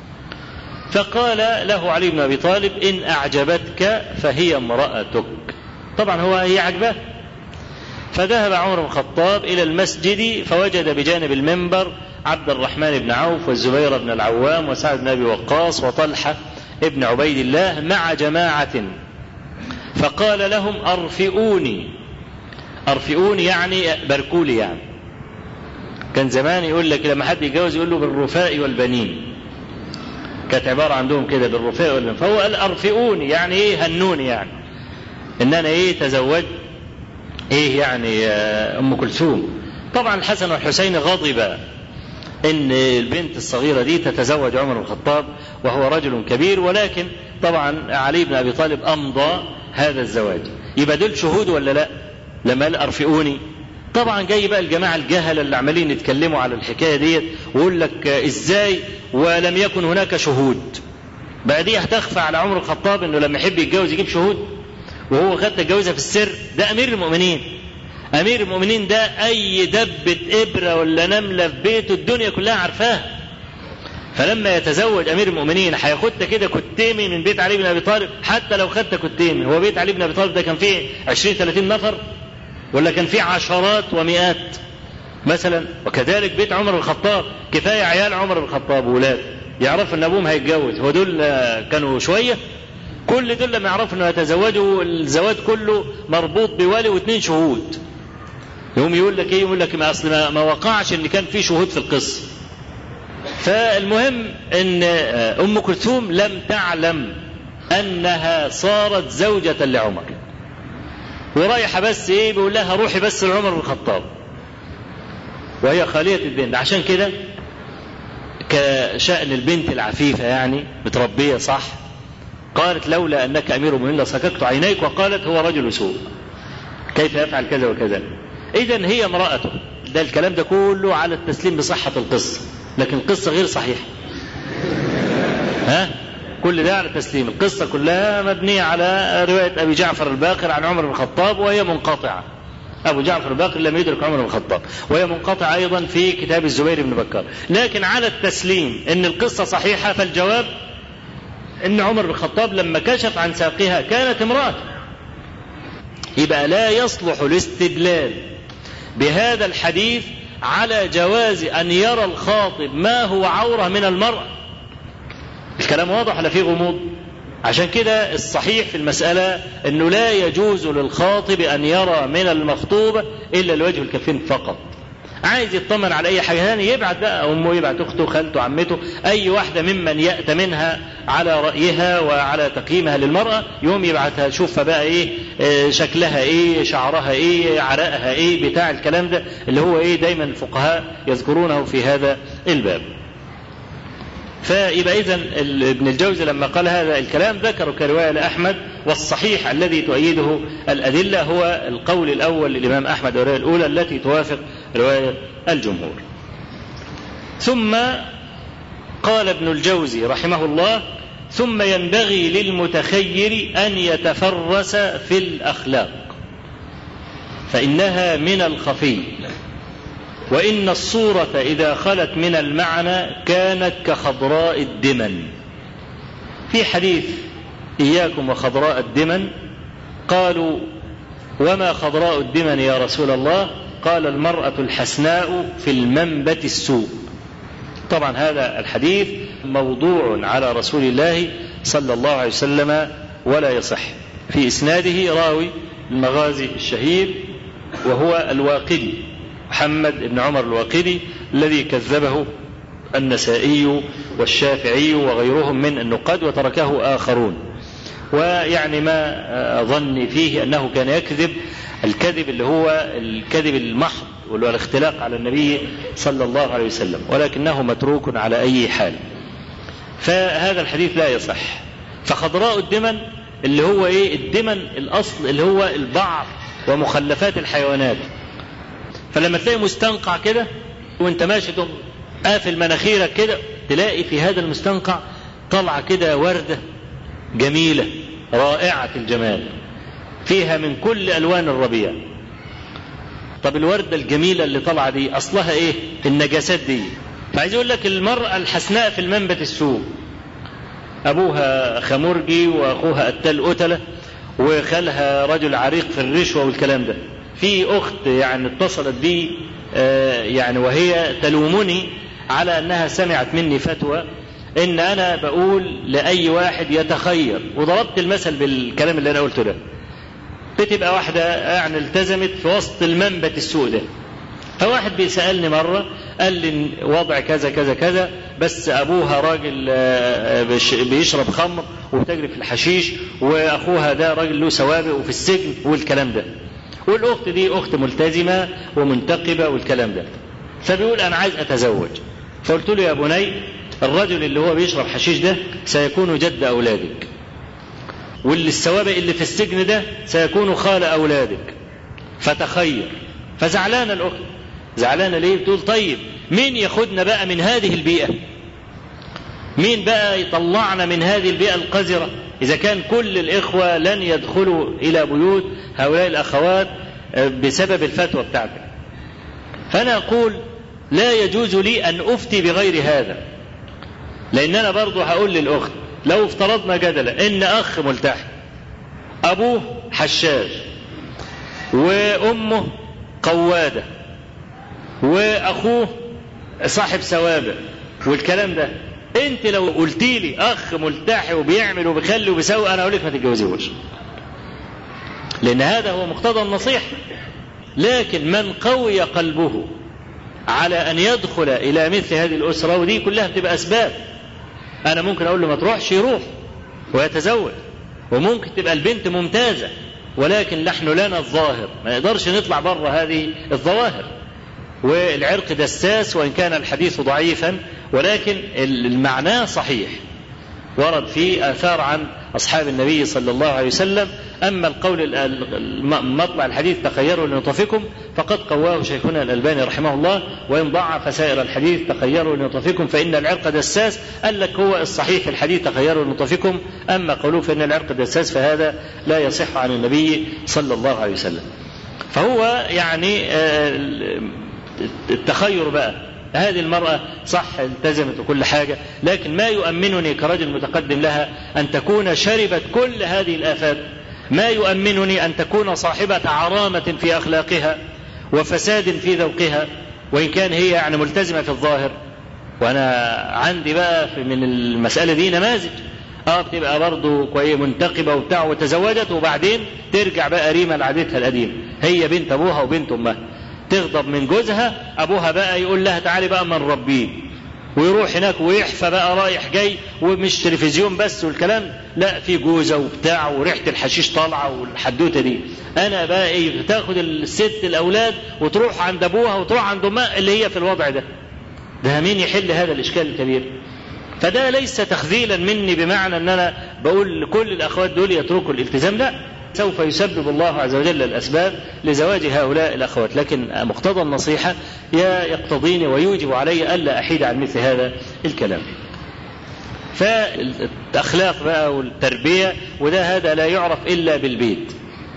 فقال له علي بن أبي طالب إن أعجبتك فهي امرأتك طبعا هو هي عجبه فذهب عمر بن الخطاب إلى المسجد فوجد بجانب المنبر عبد الرحمن بن عوف والزبير بن العوام وسعد بن أبي وقاص وطلحة ابن عبيد الله مع جماعة فقال لهم أرفئوني أرفئوني يعني باركولي يعني كان زمان يقول لك لما حد يتجوز يقول له بالرفاء والبنين كانت عبارة عندهم كده بالرفاء والبنين فهو قال أرفئوني يعني إيه هنوني يعني إن أنا إيه تزوجت إيه يعني أم كلثوم طبعا الحسن والحسين غضبا ان البنت الصغيره دي تتزوج عمر بن الخطاب وهو رجل كبير ولكن طبعا علي بن ابي طالب امضى هذا الزواج يبقى دول شهود ولا لا لما قال ارفئوني طبعا جاي بقى الجماعه الجهله اللي عمالين يتكلموا على الحكايه ديت ويقول لك ازاي ولم يكن هناك شهود بقى دي هتخفى على عمر الخطاب انه لما يحب يتجوز يجيب شهود وهو خد تتجوزها في السر ده امير المؤمنين امير المؤمنين ده اي دبة ابرة ولا نملة في بيته الدنيا كلها عارفاها فلما يتزوج امير المؤمنين هياخدت كده كتيمي من بيت علي بن ابي طالب حتى لو خدت كتيمي هو بيت علي بن ابي طالب ده كان فيه 20 30 نفر ولا كان فيه عشرات ومئات مثلا وكذلك بيت عمر بن الخطاب كفايه عيال عمر بن الخطاب وولاد يعرفوا ان ابوهم هيتجوز هو دول كانوا شويه كل دول لما يعرفوا انه يتزوجوا الزواج كله مربوط بولي واثنين شهود يقوم يقول لك ايه يقول لك ما اصل ما, ما وقعش ان كان في شهود في القصه فالمهم ان ام كلثوم لم تعلم انها صارت زوجة لعمر ورايحة بس ايه بيقول لها روحي بس لعمر بن الخطاب وهي خالية البنت عشان كده كشأن البنت العفيفة يعني متربية صح قالت لولا انك امير المؤمنين لسككت عينيك وقالت هو رجل سوء كيف يفعل كذا وكذا اذا هي امرأته ده الكلام ده كله على التسليم بصحة القصة لكن القصة غير صحيحة ها كل ده على التسليم القصة كلها مبنية على رواية أبي جعفر الباقر عن عمر بن الخطاب وهي منقطعة أبو جعفر الباقر لم يدرك عمر بن الخطاب وهي منقطعة أيضا في كتاب الزبير بن بكار لكن على التسليم أن القصة صحيحة فالجواب أن عمر بن الخطاب لما كشف عن ساقها كانت امرأة يبقى لا يصلح الاستدلال بهذا الحديث على جواز أن يرى الخاطب ما هو عورة من المرأة الكلام واضح ولا فيه غموض عشان كده الصحيح في المسألة أنه لا يجوز للخاطب أن يرى من المخطوبة إلا الوجه الكفين فقط عايز يطمن على أي حاجة ثانية يبعت بقى أمه يبعت أخته خالته عمته أي واحدة ممن يأتمنها على رأيها وعلى تقييمها للمرأة يوم يبعتها شوف بقى إيه آه، شكلها ايه شعرها ايه عرقها ايه بتاع الكلام ده اللي هو ايه دايما الفقهاء يذكرونه في هذا الباب فيبقى اذا ابن الجوزي لما قال هذا الكلام ذكره كروايه لاحمد والصحيح الذي تؤيده الادله هو القول الاول للامام احمد والروايه الاولى التي توافق روايه الجمهور. ثم قال ابن الجوزي رحمه الله ثم ينبغي للمتخير ان يتفرس في الاخلاق فانها من الخفي وإن الصورة إذا خلت من المعنى كانت كخضراء الدمن في حديث إياكم وخضراء الدمن قالوا وما خضراء الدمن يا رسول الله قال المرأة الحسناء في المنبت السوء طبعا هذا الحديث موضوع على رسول الله صلى الله عليه وسلم ولا يصح في إسناده راوي المغازي الشهير وهو الواقدي محمد بن عمر الواقدي الذي كذبه النسائي والشافعي وغيرهم من النقاد وتركه آخرون ويعني ما ظني فيه أنه كان يكذب الكذب اللي هو الكذب المحض واللي هو الاختلاق على النبي صلى الله عليه وسلم ولكنه متروك على أي حال فهذا الحديث لا يصح فخضراء الدمن اللي هو ايه الدمن الاصل اللي هو البعر ومخلفات الحيوانات فلما تلاقي مستنقع كده وانت ماشي تقوم قافل مناخيرك كده تلاقي في هذا المستنقع طلعة كده وردة جميلة رائعة الجمال فيها من كل ألوان الربيع طب الوردة الجميلة اللي طالعة دي أصلها إيه؟ النجاسات دي فعايز يقول لك المرأة الحسناء في المنبت السوء أبوها خمرجي وأخوها قتال قتلة وخالها رجل عريق في الرشوة والكلام ده في أخت يعني اتصلت بي آه يعني وهي تلومني على أنها سمعت مني فتوى إن أنا بقول لأي واحد يتخير وضربت المثل بالكلام اللي أنا قلته ده بتبقى واحدة يعني التزمت في وسط المنبت السوء ده فواحد بيسألني مرة قال لي وضع كذا كذا كذا بس أبوها راجل بيشرب خمر وبتجري في الحشيش وأخوها ده راجل له سوابق وفي السجن والكلام ده والأخت دي أخت ملتزمة ومنتقبة والكلام ده فبيقول أنا عايز أتزوج فقلت له يا بني الرجل اللي هو بيشرب حشيش ده سيكون جد أولادك واللي السوابق اللي في السجن ده سيكون خال أولادك فتخير فزعلانة الأخت زعلانة ليه بتقول طيب مين ياخدنا بقى من هذه البيئة مين بقى يطلعنا من هذه البيئة القذرة إذا كان كل الإخوة لن يدخلوا إلى بيوت هؤلاء الأخوات بسبب الفتوى بتاعتك فأنا أقول لا يجوز لي أن أفتي بغير هذا لأن أنا برضو هقول للأخت لو افترضنا جدلا إن أخ ملتحي أبوه حشاش وأمه قوادة وأخوه صاحب سوابق والكلام ده انت لو قلت لي اخ ملتحي وبيعمل وبيخلي وبيسوي انا اقول لك ما تتجوزيهوش لان هذا هو مقتضى النصيحه لكن من قوي قلبه على ان يدخل الى مثل هذه الاسره ودي كلها بتبقى اسباب انا ممكن اقول له ما تروحش يروح ويتزوج وممكن تبقى البنت ممتازه ولكن نحن لنا الظاهر ما نقدرش نطلع بره هذه الظواهر والعرق دساس وان كان الحديث ضعيفا ولكن المعنى صحيح ورد في آثار عن أصحاب النبي صلى الله عليه وسلم أما القول مطلع الحديث تخيروا لنطفكم فقد قواه شيخنا الألباني رحمه الله وإن ضعف سائر الحديث تخيروا لنطفكم فإن العرق دساس قال لك هو الصحيح في الحديث تخيروا لنطفكم أما قولوا فإن العرق دساس فهذا لا يصح عن النبي صلى الله عليه وسلم فهو يعني التخير بقى هذه المرأة صح التزمت وكل حاجة لكن ما يؤمنني كرجل متقدم لها أن تكون شربت كل هذه الآفات ما يؤمنني أن تكون صاحبة عرامة في أخلاقها وفساد في ذوقها وإن كان هي يعني ملتزمة في الظاهر وأنا عندي بقى من المسألة دي نماذج اه بتبقى برضه كويس منتقبه وبتاع وتزوجت وبعدين ترجع بقى ريمه لعادتها القديمه هي بنت ابوها وبنت امها تغضب من جوزها ابوها بقى يقول لها تعالي بقى ما نربيه ويروح هناك ويحفى بقى رايح جاي ومش تلفزيون بس والكلام لا في جوزه وبتاع وريحه الحشيش طالعه والحدوته دي انا بقى ايه بتاخد الست الاولاد وتروح عند ابوها وتروح عند امها اللي هي في الوضع ده ده مين يحل هذا الاشكال الكبير فده ليس تخذيلا مني بمعنى ان انا بقول لكل الاخوات دول يتركوا الالتزام لا سوف يسبب الله عز وجل الاسباب لزواج هؤلاء الاخوات لكن مقتضى النصيحه يقتضيني ويوجب علي الا احيد عن مثل هذا الكلام فالاخلاق بقى والتربيه وده هذا لا يعرف الا بالبيت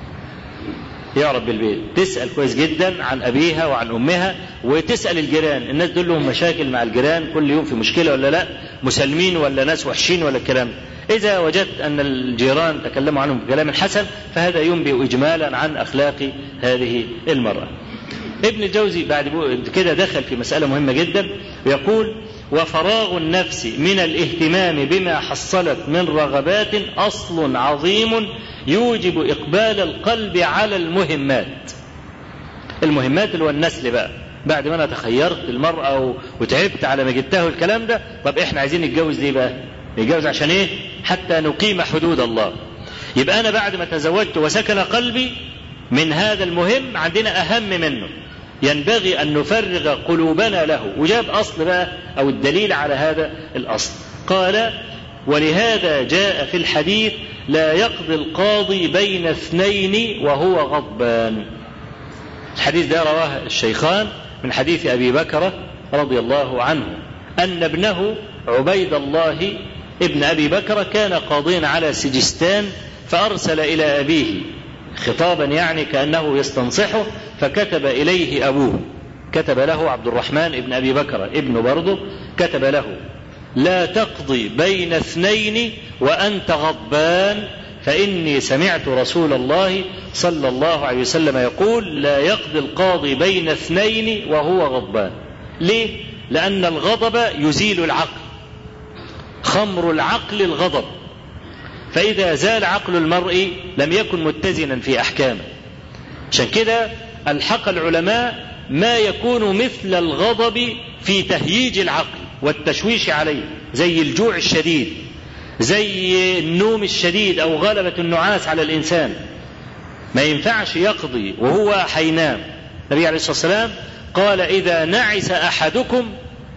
يعرف بالبيت تسأل كويس جدا عن أبيها وعن أمها وتسأل الجيران الناس دول لهم مشاكل مع الجيران كل يوم في مشكلة ولا لا مسالمين ولا ناس وحشين ولا الكلام إذا وجدت أن الجيران تكلموا عنهم بكلام حسن فهذا ينبئ إجمالا عن أخلاق هذه المرأة ابن الجوزي بعد كده دخل في مسألة مهمة جدا ويقول وفراغ النفس من الاهتمام بما حصلت من رغبات أصل عظيم يوجب إقبال القلب على المهمات المهمات اللي هو النسل بقى بعد ما انا تخيرت المرأة وتعبت على ما جبتها الكلام ده طب احنا عايزين نتجوز ليه بقى نتجوز عشان ايه حتى نقيم حدود الله يبقى انا بعد ما تزوجت وسكن قلبي من هذا المهم عندنا اهم منه ينبغي ان نفرغ قلوبنا له وجاب اصل بقى او الدليل على هذا الاصل قال ولهذا جاء في الحديث لا يقضي القاضي بين اثنين وهو غضبان الحديث ده رواه الشيخان من حديث ابي بكر رضي الله عنه ان ابنه عبيد الله ابن ابي بكر كان قاضيا على سجستان فارسل الى ابيه خطابا يعني كانه يستنصحه فكتب اليه ابوه كتب له عبد الرحمن ابن ابي بكر ابن برضه كتب له لا تقضي بين اثنين وانت غضبان فاني سمعت رسول الله صلى الله عليه وسلم يقول لا يقضي القاضي بين اثنين وهو غضبان ليه لان الغضب يزيل العقل خمر العقل الغضب فاذا زال عقل المرء لم يكن متزنا في احكامه عشان كده الحق العلماء ما يكون مثل الغضب في تهييج العقل والتشويش عليه زي الجوع الشديد زي النوم الشديد او غلبة النعاس على الانسان ما ينفعش يقضي وهو حينام النبي عليه الصلاة والسلام قال اذا نعس احدكم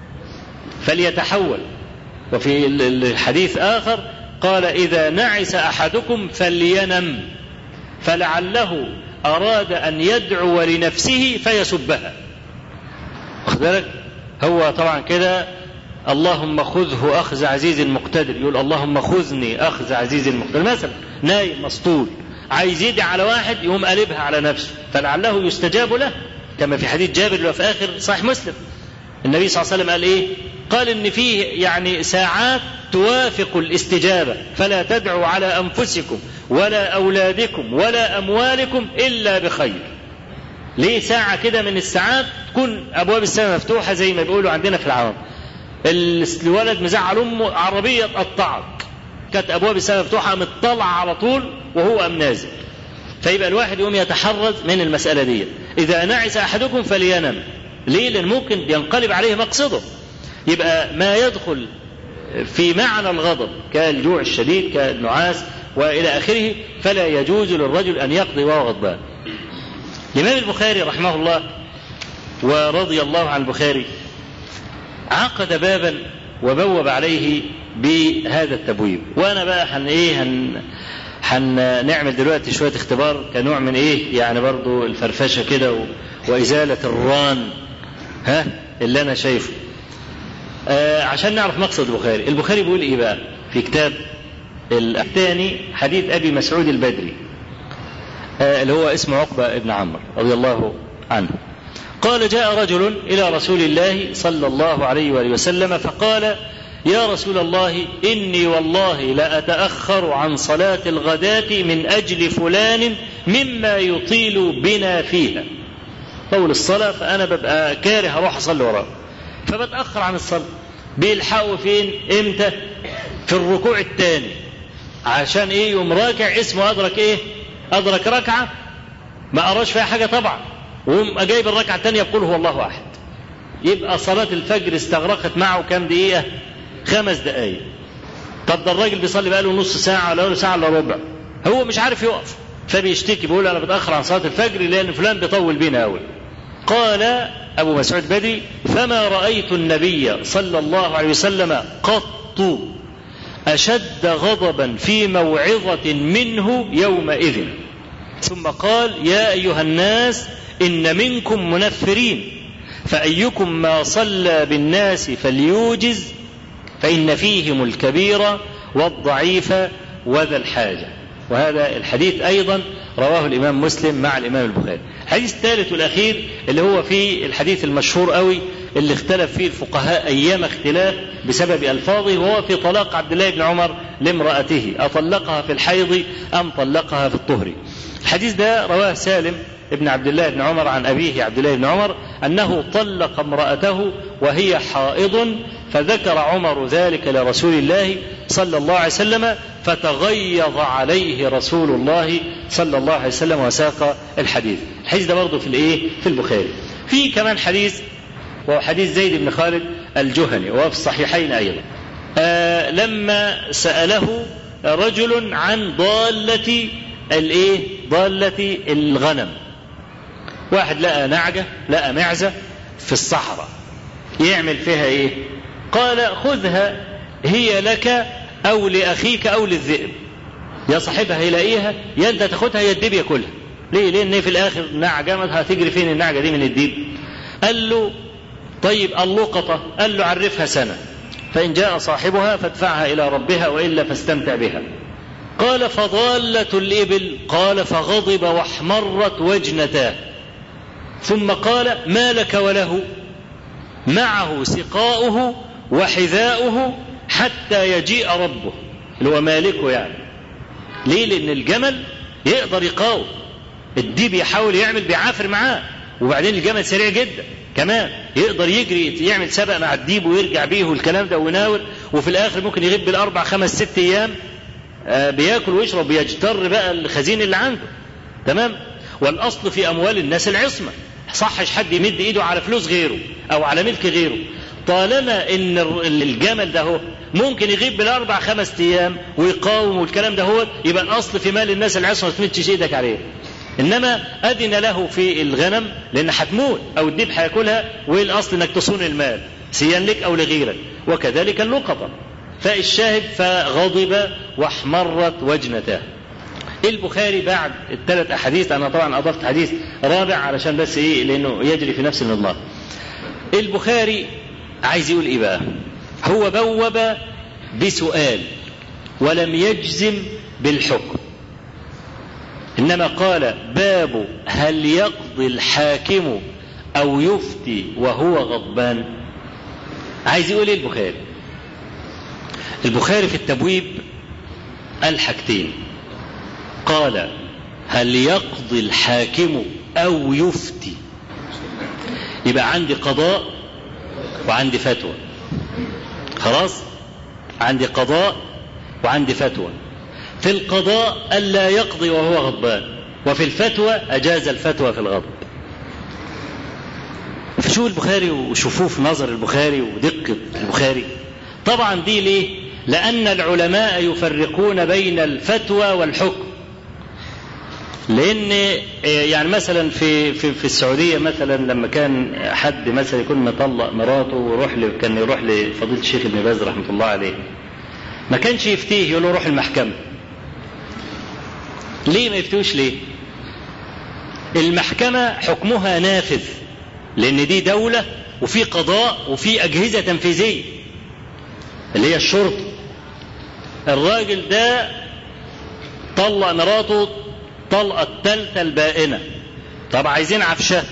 فليتحول وفي الحديث اخر قال اذا نعس احدكم فلينم فلعله اراد ان يدعو لنفسه فيسبها واخد بالك هو طبعا كده اللهم خذه اخذ عزيز مقتدر يقول اللهم خذني اخذ عزيز مقتدر مثلا نايم مسطول عايز يدعي على واحد يقوم قلبها على نفسه فلعله يستجاب له كما في حديث جابر اللي في اخر صحيح مسلم النبي صلى الله عليه وسلم قال ايه قال ان فيه يعني ساعات توافق الاستجابه فلا تدعوا على انفسكم ولا اولادكم ولا اموالكم الا بخير ليه ساعة كده من الساعات تكون أبواب السماء مفتوحة زي ما بيقولوا عندنا في العوام الولد مزعل أمه عربية تقطعك كانت أبواب السماء مفتوحة مطلع على طول وهو أم نازل فيبقى الواحد يقوم يتحرز من المسألة دي إذا نعس أحدكم فلينم ليه لأن ممكن ينقلب عليه مقصده يبقى ما يدخل في معنى الغضب كالجوع الشديد كالنعاس وإلى آخره فلا يجوز للرجل أن يقضي وهو غضبان الإمام البخاري رحمه الله ورضي الله عن البخاري عقد بابا وبوب عليه بهذا التبويب وأنا بقى هن إيه هن هنعمل دلوقتي شوية اختبار كنوع من إيه يعني برضو الفرفشة كده و... وإزالة الران ها اللي أنا شايفه آه عشان نعرف مقصد البخاري البخاري بيقول إيه بقى في كتاب الثاني حديث أبي مسعود البدري اللي هو اسمه عقبة بن عمرو رضي الله عنه قال جاء رجل إلى رسول الله صلى الله عليه وآله وسلم فقال يا رسول الله إني والله لأتأخر عن صلاة الغداة من أجل فلان مما يطيل بنا فيها طول الصلاة فأنا ببقى كاره أروح أصلي وراه فبتأخر عن الصلاة بيلحقوا فين إمتى في الركوع الثاني عشان إيه يوم راكع اسمه أدرك إيه أدرك ركعة ما أراش فيها حاجة طبعا ويقوم جايب الركعة الثانية يقول هو الله أحد يبقى صلاة الفجر استغرقت معه كام دقيقة خمس دقايق طب ده الراجل بيصلي بقاله نص ساعة ولا ساعة الا ربع هو مش عارف يقف فبيشتكي بيقول انا بتاخر عن صلاه الفجر لان فلان بيطول بينا قوي قال ابو مسعود بدري فما رايت النبي صلى الله عليه وسلم قط اشد غضبا في موعظه منه يومئذ ثم قال يا ايها الناس ان منكم منفرين فايكم ما صلى بالناس فليوجز فان فيهم الكبير والضعيف وذا الحاجه وهذا الحديث أيضا رواه الإمام مسلم مع الإمام البخاري الحديث الثالث والأخير اللي هو في الحديث المشهور قوي اللي اختلف فيه الفقهاء أيام اختلاف بسبب ألفاظه وهو في طلاق عبد الله بن عمر لامرأته أطلقها في الحيض أم طلقها في الطهر الحديث ده رواه سالم ابن عبد الله بن عمر عن أبيه عبد الله بن عمر أنه طلق امرأته وهي حائض فذكر عمر ذلك لرسول الله صلى الله عليه وسلم فتغيظ عليه رسول الله صلى الله عليه وسلم وساق الحديث الحديث ده برضه في الايه في البخاري في كمان حديث وهو حديث زيد بن خالد الجهني وهو في الصحيحين ايضا آه لما سأله رجل عن ضالة الايه ضالة الغنم واحد لقى نعجة لقى معزة في الصحراء يعمل فيها ايه قال خذها هي لك او لاخيك او للذئب يا صاحبها هيلاقيها يا انت تاخدها يا الديب ياكلها ليه لان في الاخر نعجه هتجري فين النعجه دي من الديب قال له طيب اللقطه قال له عرفها سنه فان جاء صاحبها فادفعها الى ربها والا فاستمتع بها قال فضالة الإبل قال فغضب واحمرت وجنتاه ثم قال ما لك وله معه سقاؤه وحذاؤه حتى يجيء ربه اللي هو مالكه يعني ليه لان الجمل يقدر يقاوم الديب يحاول يعمل بيعافر معاه وبعدين الجمل سريع جدا كمان يقدر يجري يعمل سبق مع الديب ويرجع بيه والكلام ده وناور وفي الاخر ممكن يغيب بالاربع خمس ست ايام آه بياكل ويشرب بيجتر بقى الخزين اللي عنده تمام والاصل في اموال الناس العصمه صحش حد يمد ايده على فلوس غيره او على ملك غيره طالما ان الجمل ده هو ممكن يغيب بالاربع خمس ايام ويقاوم والكلام ده هو يبقى الاصل في مال الناس العصمه ما تمدش ايدك عليه انما اذن له في الغنم لان هتموت او الديب هياكلها والاصل انك تصون المال سيا لك او لغيرك وكذلك اللقطه فالشاهد فغضب واحمرت وجنتاه البخاري بعد الثلاث احاديث انا طبعا اضفت حديث رابع علشان بس ايه لانه يجري في نفس النظام البخاري عايز يقول ايه بقى هو بوب بسؤال ولم يجزم بالحكم انما قال باب هل يقضي الحاكم او يفتي وهو غضبان عايز يقول ايه البخاري البخاري في التبويب قال حاجتين قال هل يقضي الحاكم او يفتي يبقى عندي قضاء وعندي فتوى خلاص عندي قضاء وعندي فتوى في القضاء ألا يقضي وهو غضبان وفي الفتوى أجاز الفتوى في الغضب فشوف البخاري وشوفوه في نظر البخاري ودقة البخاري طبعا دي ليه لأن العلماء يفرقون بين الفتوى والحكم لان يعني مثلا في في في السعوديه مثلا لما كان حد مثلا يكون مطلق مراته ويروح ل... كان يروح لفضيله الشيخ ابن باز رحمه الله عليه ما كانش يفتيه يقول له روح المحكمه ليه ما يفتوش ليه المحكمه حكمها نافذ لان دي دوله وفي قضاء وفي اجهزه تنفيذيه اللي هي الشرطه الراجل ده طلق مراته الطلقة الثالثة البائنة طب عايزين عفشة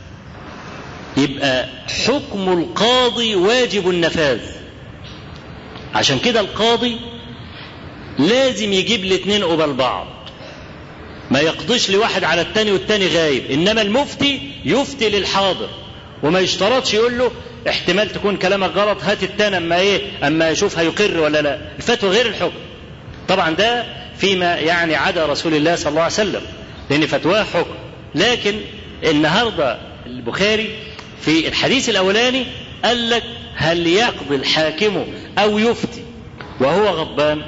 يبقى حكم القاضي واجب النفاذ عشان كده القاضي لازم يجيب الاثنين قبال بعض ما يقضيش لواحد على التاني والتاني غايب انما المفتي يفتي للحاضر وما يشترطش يقول له احتمال تكون كلامك غلط هات التاني اما ايه اما يشوف هيقر ولا لا الفتوى غير الحكم طبعا ده فيما يعني عدا رسول الله صلى الله عليه وسلم لأن فتواه حكم لكن النهاردة البخاري في الحديث الأولاني قال لك هل يقضي الحاكم أو يفتي وهو غضبان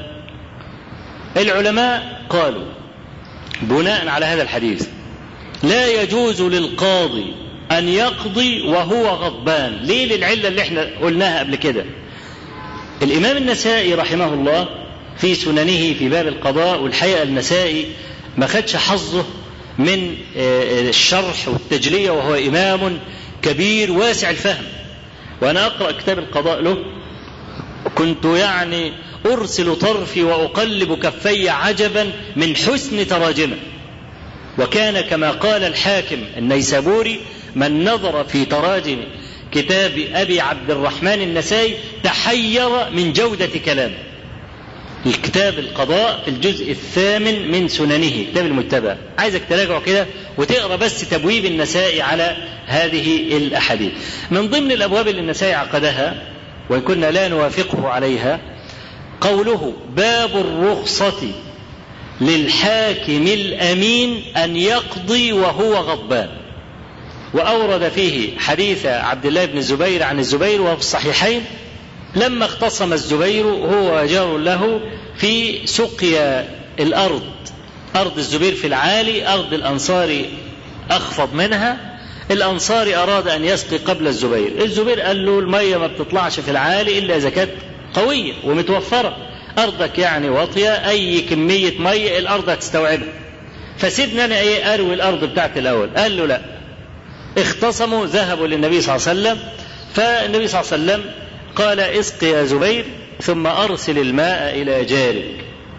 العلماء قالوا بناء على هذا الحديث لا يجوز للقاضي أن يقضي وهو غضبان ليه للعلة اللي احنا قلناها قبل كده الإمام النسائي رحمه الله في سننه في باب القضاء والحقيقة النسائي ما خدش حظه من الشرح والتجلية وهو إمام كبير واسع الفهم وأنا أقرأ كتاب القضاء له كنت يعني أرسل طرفي وأقلب كفي عجبا من حسن تراجمه وكان كما قال الحاكم النيسابوري من نظر في تراجم كتاب أبي عبد الرحمن النسائي تحير من جودة كلامه الكتاب القضاء في الجزء الثامن من سننه كتاب المتبع عايزك تراجعه كده وتقرا بس تبويب النسائي على هذه الاحاديث من ضمن الابواب اللي النسائي عقدها وان كنا لا نوافقه عليها قوله باب الرخصه للحاكم الامين ان يقضي وهو غضبان واورد فيه حديث عبد الله بن الزبير عن الزبير وفي الصحيحين لما اختصم الزبير هو وجار له في سقيا الارض ارض الزبير في العالي ارض الانصار اخفض منها الانصاري اراد ان يسقي قبل الزبير الزبير قال له الميه ما بتطلعش في العالي الا اذا كانت قويه ومتوفره ارضك يعني واطيه اي كميه ميه الارض هتستوعبها فسيبني انا ايه اروي الارض بتاعتي الاول قال له لا اختصموا ذهبوا للنبي صلى الله عليه وسلم فالنبي صلى الله عليه وسلم قال اسق يا زبير ثم ارسل الماء الى جارك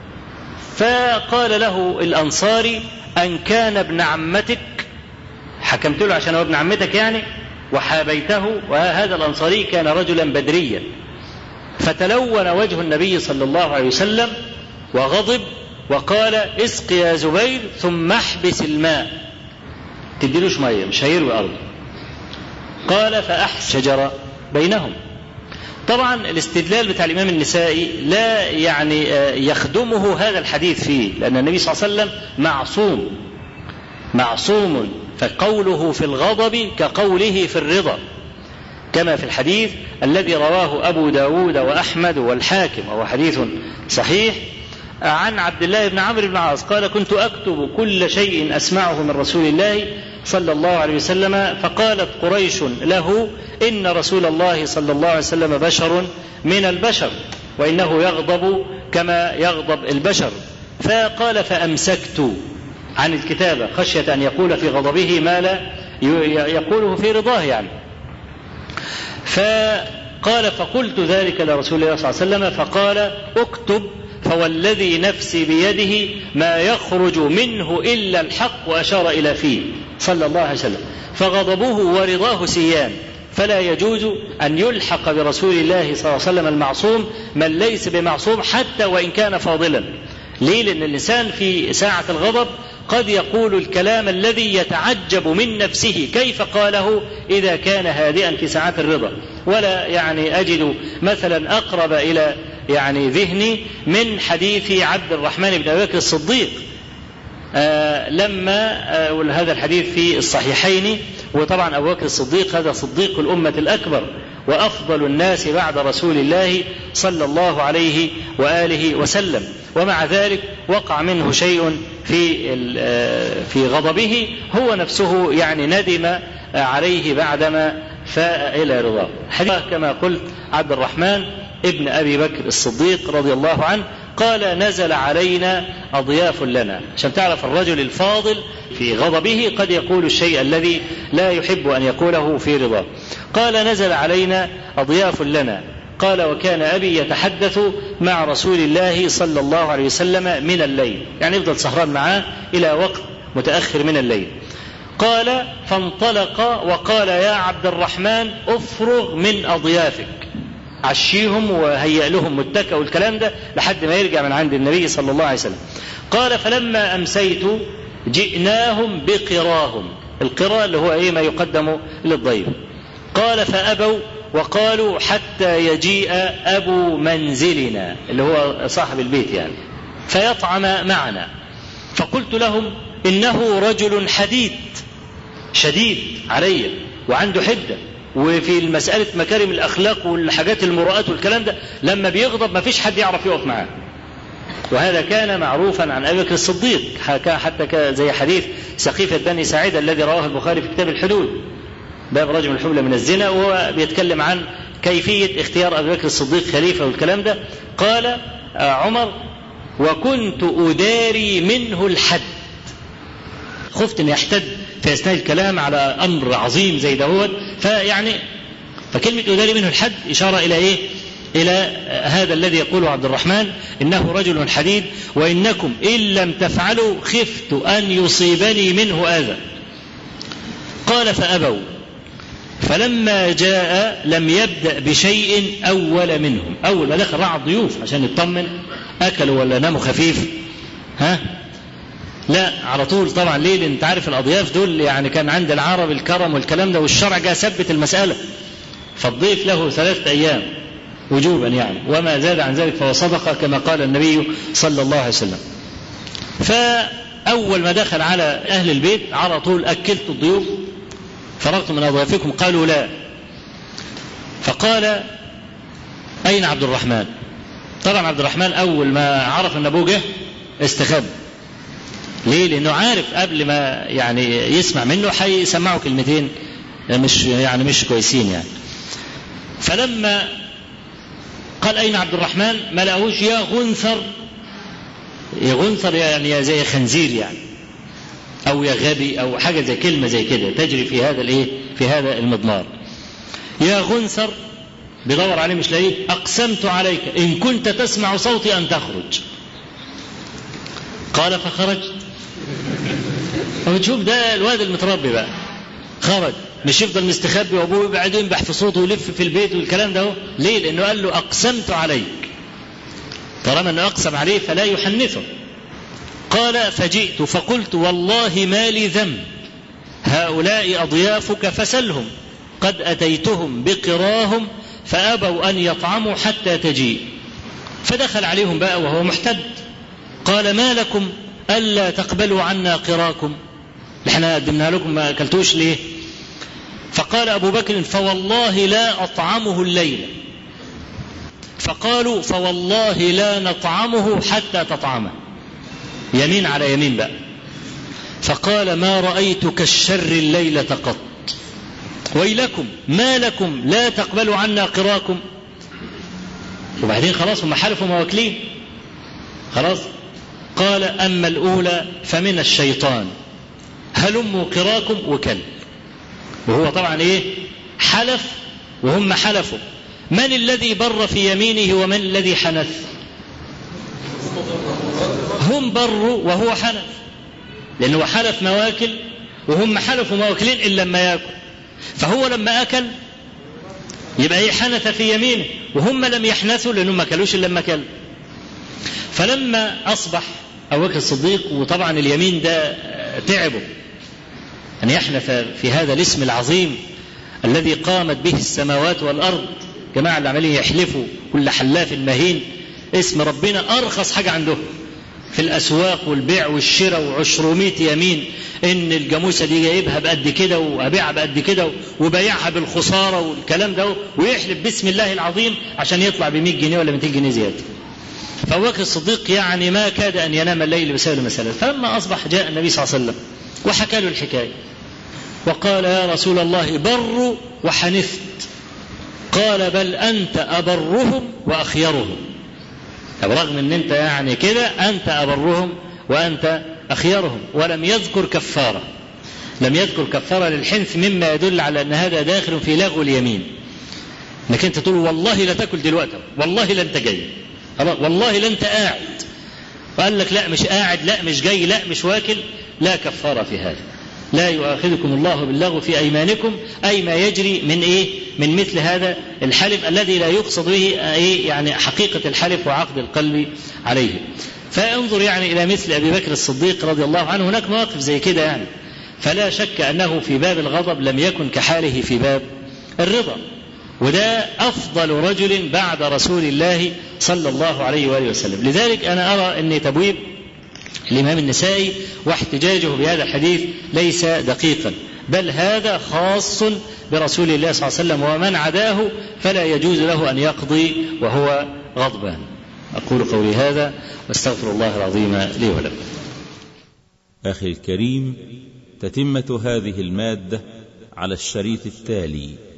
فقال له الانصاري ان كان ابن عمتك حكمت له عشان هو ابن عمتك يعني وحابيته وهذا الانصاري كان رجلا بدريا فتلون وجه النبي صلى الله عليه وسلم وغضب وقال اسق يا زبير ثم احبس الماء تديلوش ميه مش هيروي ارضه قال فاحس شجره بينهم طبعا الاستدلال بتاع الامام النسائي لا يعني يخدمه هذا الحديث فيه لان النبي صلى الله عليه وسلم معصوم معصوم فقوله في الغضب كقوله في الرضا كما في الحديث الذي رواه أبو داود وأحمد والحاكم وهو حديث صحيح عن عبد الله بن عمرو بن العاص قال كنت أكتب كل شيء أسمعه من رسول الله صلى الله عليه وسلم فقالت قريش له إن رسول الله صلى الله عليه وسلم بشر من البشر وإنه يغضب كما يغضب البشر فقال فأمسكت عن الكتابة خشية أن يقول في غضبه ما لا يقوله في رضاه يعني فقال فقلت ذلك لرسول الله صلى الله عليه وسلم فقال اكتب فوالذي نفسي بيده ما يخرج منه إلا الحق وأشار إلى فيه صلى الله عليه وسلم فغضبه ورضاه سيان فلا يجوز أن يلحق برسول الله صلى الله عليه وسلم المعصوم من ليس بمعصوم حتى وإن كان فاضلا ليه لأن الإنسان في ساعة الغضب قد يقول الكلام الذي يتعجب من نفسه كيف قاله إذا كان هادئا في ساعات الرضا ولا يعني أجد مثلا أقرب إلى يعني ذهني من حديث عبد الرحمن بن أبي بكر الصديق آه لما آه هذا الحديث في الصحيحين وطبعا أبو بكر الصديق هذا صديق الأمة الأكبر وأفضل الناس بعد رسول الله صلى الله عليه وآله وسلم ومع ذلك وقع منه شيء في في غضبه هو نفسه يعني ندم عليه بعدما فاء إلى رضاه حديث كما قلت عبد الرحمن ابن أبي بكر الصديق رضي الله عنه قال نزل علينا أضياف لنا عشان تعرف الرجل الفاضل في غضبه قد يقول الشيء الذي لا يحب أن يقوله في رضاه قال نزل علينا أضياف لنا قال وكان أبي يتحدث مع رسول الله صلى الله عليه وسلم من الليل يعني يفضل سهران معاه إلى وقت متأخر من الليل قال فانطلق وقال يا عبد الرحمن افرغ من أضيافك عشيهم وهيئ لهم متكأ والكلام ده لحد ما يرجع من عند النبي صلى الله عليه وسلم قال فلما أمسيت جئناهم بقراهم القراء اللي هو ايه ما يقدم للضيف قال فأبوا وقالوا حتى يجيء أبو منزلنا اللي هو صاحب البيت يعني فيطعم معنا فقلت لهم إنه رجل حديد شديد علي وعنده حدة وفي مسألة مكارم الأخلاق والحاجات المروءات والكلام ده لما بيغضب ما فيش حد يعرف يقف معاه وهذا كان معروفا عن ابي بكر الصديق حكى حتى زي حديث سقيفه بني ساعده الذي رواه البخاري في كتاب الحدود باب رجم الحبلى من الزنا وهو بيتكلم عن كيفيه اختيار ابي بكر الصديق خليفه والكلام ده قال عمر وكنت اداري منه الحد خفت ان يحتد في اثناء الكلام على امر عظيم زي دهوت فيعني فكلمه اداري منه الحد اشاره الى ايه؟ الى هذا الذي يقوله عبد الرحمن انه رجل حديد وانكم ان لم تفعلوا خفت ان يصيبني منه اذى. قال فابوا فلما جاء لم يبدا بشيء اول منهم، اول ما دخل راعى الضيوف عشان يطمن اكلوا ولا ناموا خفيف ها؟ لا على طول طبعا ليه؟ لان انت عارف الاضياف دول يعني كان عند العرب الكرم والكلام ده والشرع جاء ثبت المساله. فالضيف له ثلاثه ايام وجوبا يعني وما زاد عن ذلك فهو صدقه كما قال النبي صلى الله عليه وسلم. فاول ما دخل على اهل البيت على طول اكلت الضيوف فرغت من اضيافكم قالوا لا. فقال اين عبد الرحمن؟ طبعا عبد الرحمن اول ما عرف ان ابوه جه استخبى. ليه؟ لانه عارف قبل ما يعني يسمع منه هيسمعه كلمتين مش يعني مش كويسين يعني. فلما قال أين عبد الرحمن ما لقاهوش يا غنثر يا غنثر يعني يا زي خنزير يعني أو يا غبي أو حاجة زي كلمة زي كده تجري في هذا الإيه في هذا المضمار يا غنثر بيدور عليه مش لاقيه أقسمت عليك إن كنت تسمع صوتي أن تخرج قال فخرجت وبتشوف ده الواد المتربي بقى خرج مش يفضل مستخبي وابوه يبعد ينبح في صوته ويلف في البيت والكلام ده ليه؟ لانه قال له اقسمت عليك. طالما انه اقسم عليه فلا يحنثه. قال فجئت فقلت والله ما لي ذنب هؤلاء اضيافك فسلهم قد اتيتهم بقراهم فابوا ان يطعموا حتى تجيء. فدخل عليهم بقى وهو محتد. قال ما لكم الا تقبلوا عنا قراكم؟ احنا قدمنا لكم ما اكلتوش ليه؟ فقال أبو بكر فوالله لا أطعمه الليلة فقالوا فوالله لا نطعمه حتى تطعمه يمين على يمين بقى فقال ما رأيت كالشر الليلة قط ويلكم ما لكم لا تقبلوا عنا قراكم وبعدين خلاص هم حلفوا مواكلين خلاص قال أما الأولى فمن الشيطان هلموا قراكم وكلب وهو طبعا ايه حلف وهم حلفوا من الذي بر في يمينه ومن الذي حنث هم بروا وهو حنث لانه حلف مواكل وهم حلفوا مواكلين الا لما ياكل فهو لما اكل يبقى ايه حنث في يمينه وهم لم يحنثوا لانهم ما كلوش الا لما كل فلما اصبح ابو بكر الصديق وطبعا اليمين ده تعبه أن يحنث في هذا الاسم العظيم الذي قامت به السماوات والأرض جماعة اللي عمالين يحلفوا كل حلاف مهين اسم ربنا أرخص حاجة عندهم في الأسواق والبيع والشراء وعشرمية يمين إن الجاموسة دي جايبها بقد كده وأبيعها بقد كده وبايعها بالخسارة والكلام ده ويحلف باسم الله العظيم عشان يطلع ب 100 جنيه ولا 200 جنيه زيادة. فأبو بكر الصديق يعني ما كاد أن ينام الليل بسبب المسألة فلما أصبح جاء النبي صلى الله عليه وسلم وحكى له الحكاية وقال يا رسول الله بر وحنثت قال بل أنت أبرهم وأخيرهم طب رغم أن أنت يعني كده أنت أبرهم وأنت أخيرهم ولم يذكر كفارة لم يذكر كفارة للحنث مما يدل على أن هذا داخل في لغو اليمين انك انت تقول والله لا تاكل دلوقتي والله لا انت جاي والله لا انت قاعد وقال لك لا مش قاعد لا مش جاي لا مش واكل لا كفارة في هذا لا يؤاخذكم الله باللغو في أيمانكم أي ما يجري من إيه من مثل هذا الحلف الذي لا يقصد به إيه يعني حقيقة الحلف وعقد القلب عليه فانظر يعني إلى مثل أبي بكر الصديق رضي الله عنه هناك مواقف زي كده يعني فلا شك أنه في باب الغضب لم يكن كحاله في باب الرضا وده أفضل رجل بعد رسول الله صلى الله عليه وآله وسلم لذلك أنا أرى أن تبويب الإمام النسائي واحتجاجه بهذا الحديث ليس دقيقا بل هذا خاص برسول الله صلى الله عليه وسلم ومن عداه فلا يجوز له أن يقضي وهو غضبان أقول قولي هذا واستغفر الله العظيم لي ولكم أخي الكريم تتمة هذه المادة على الشريط التالي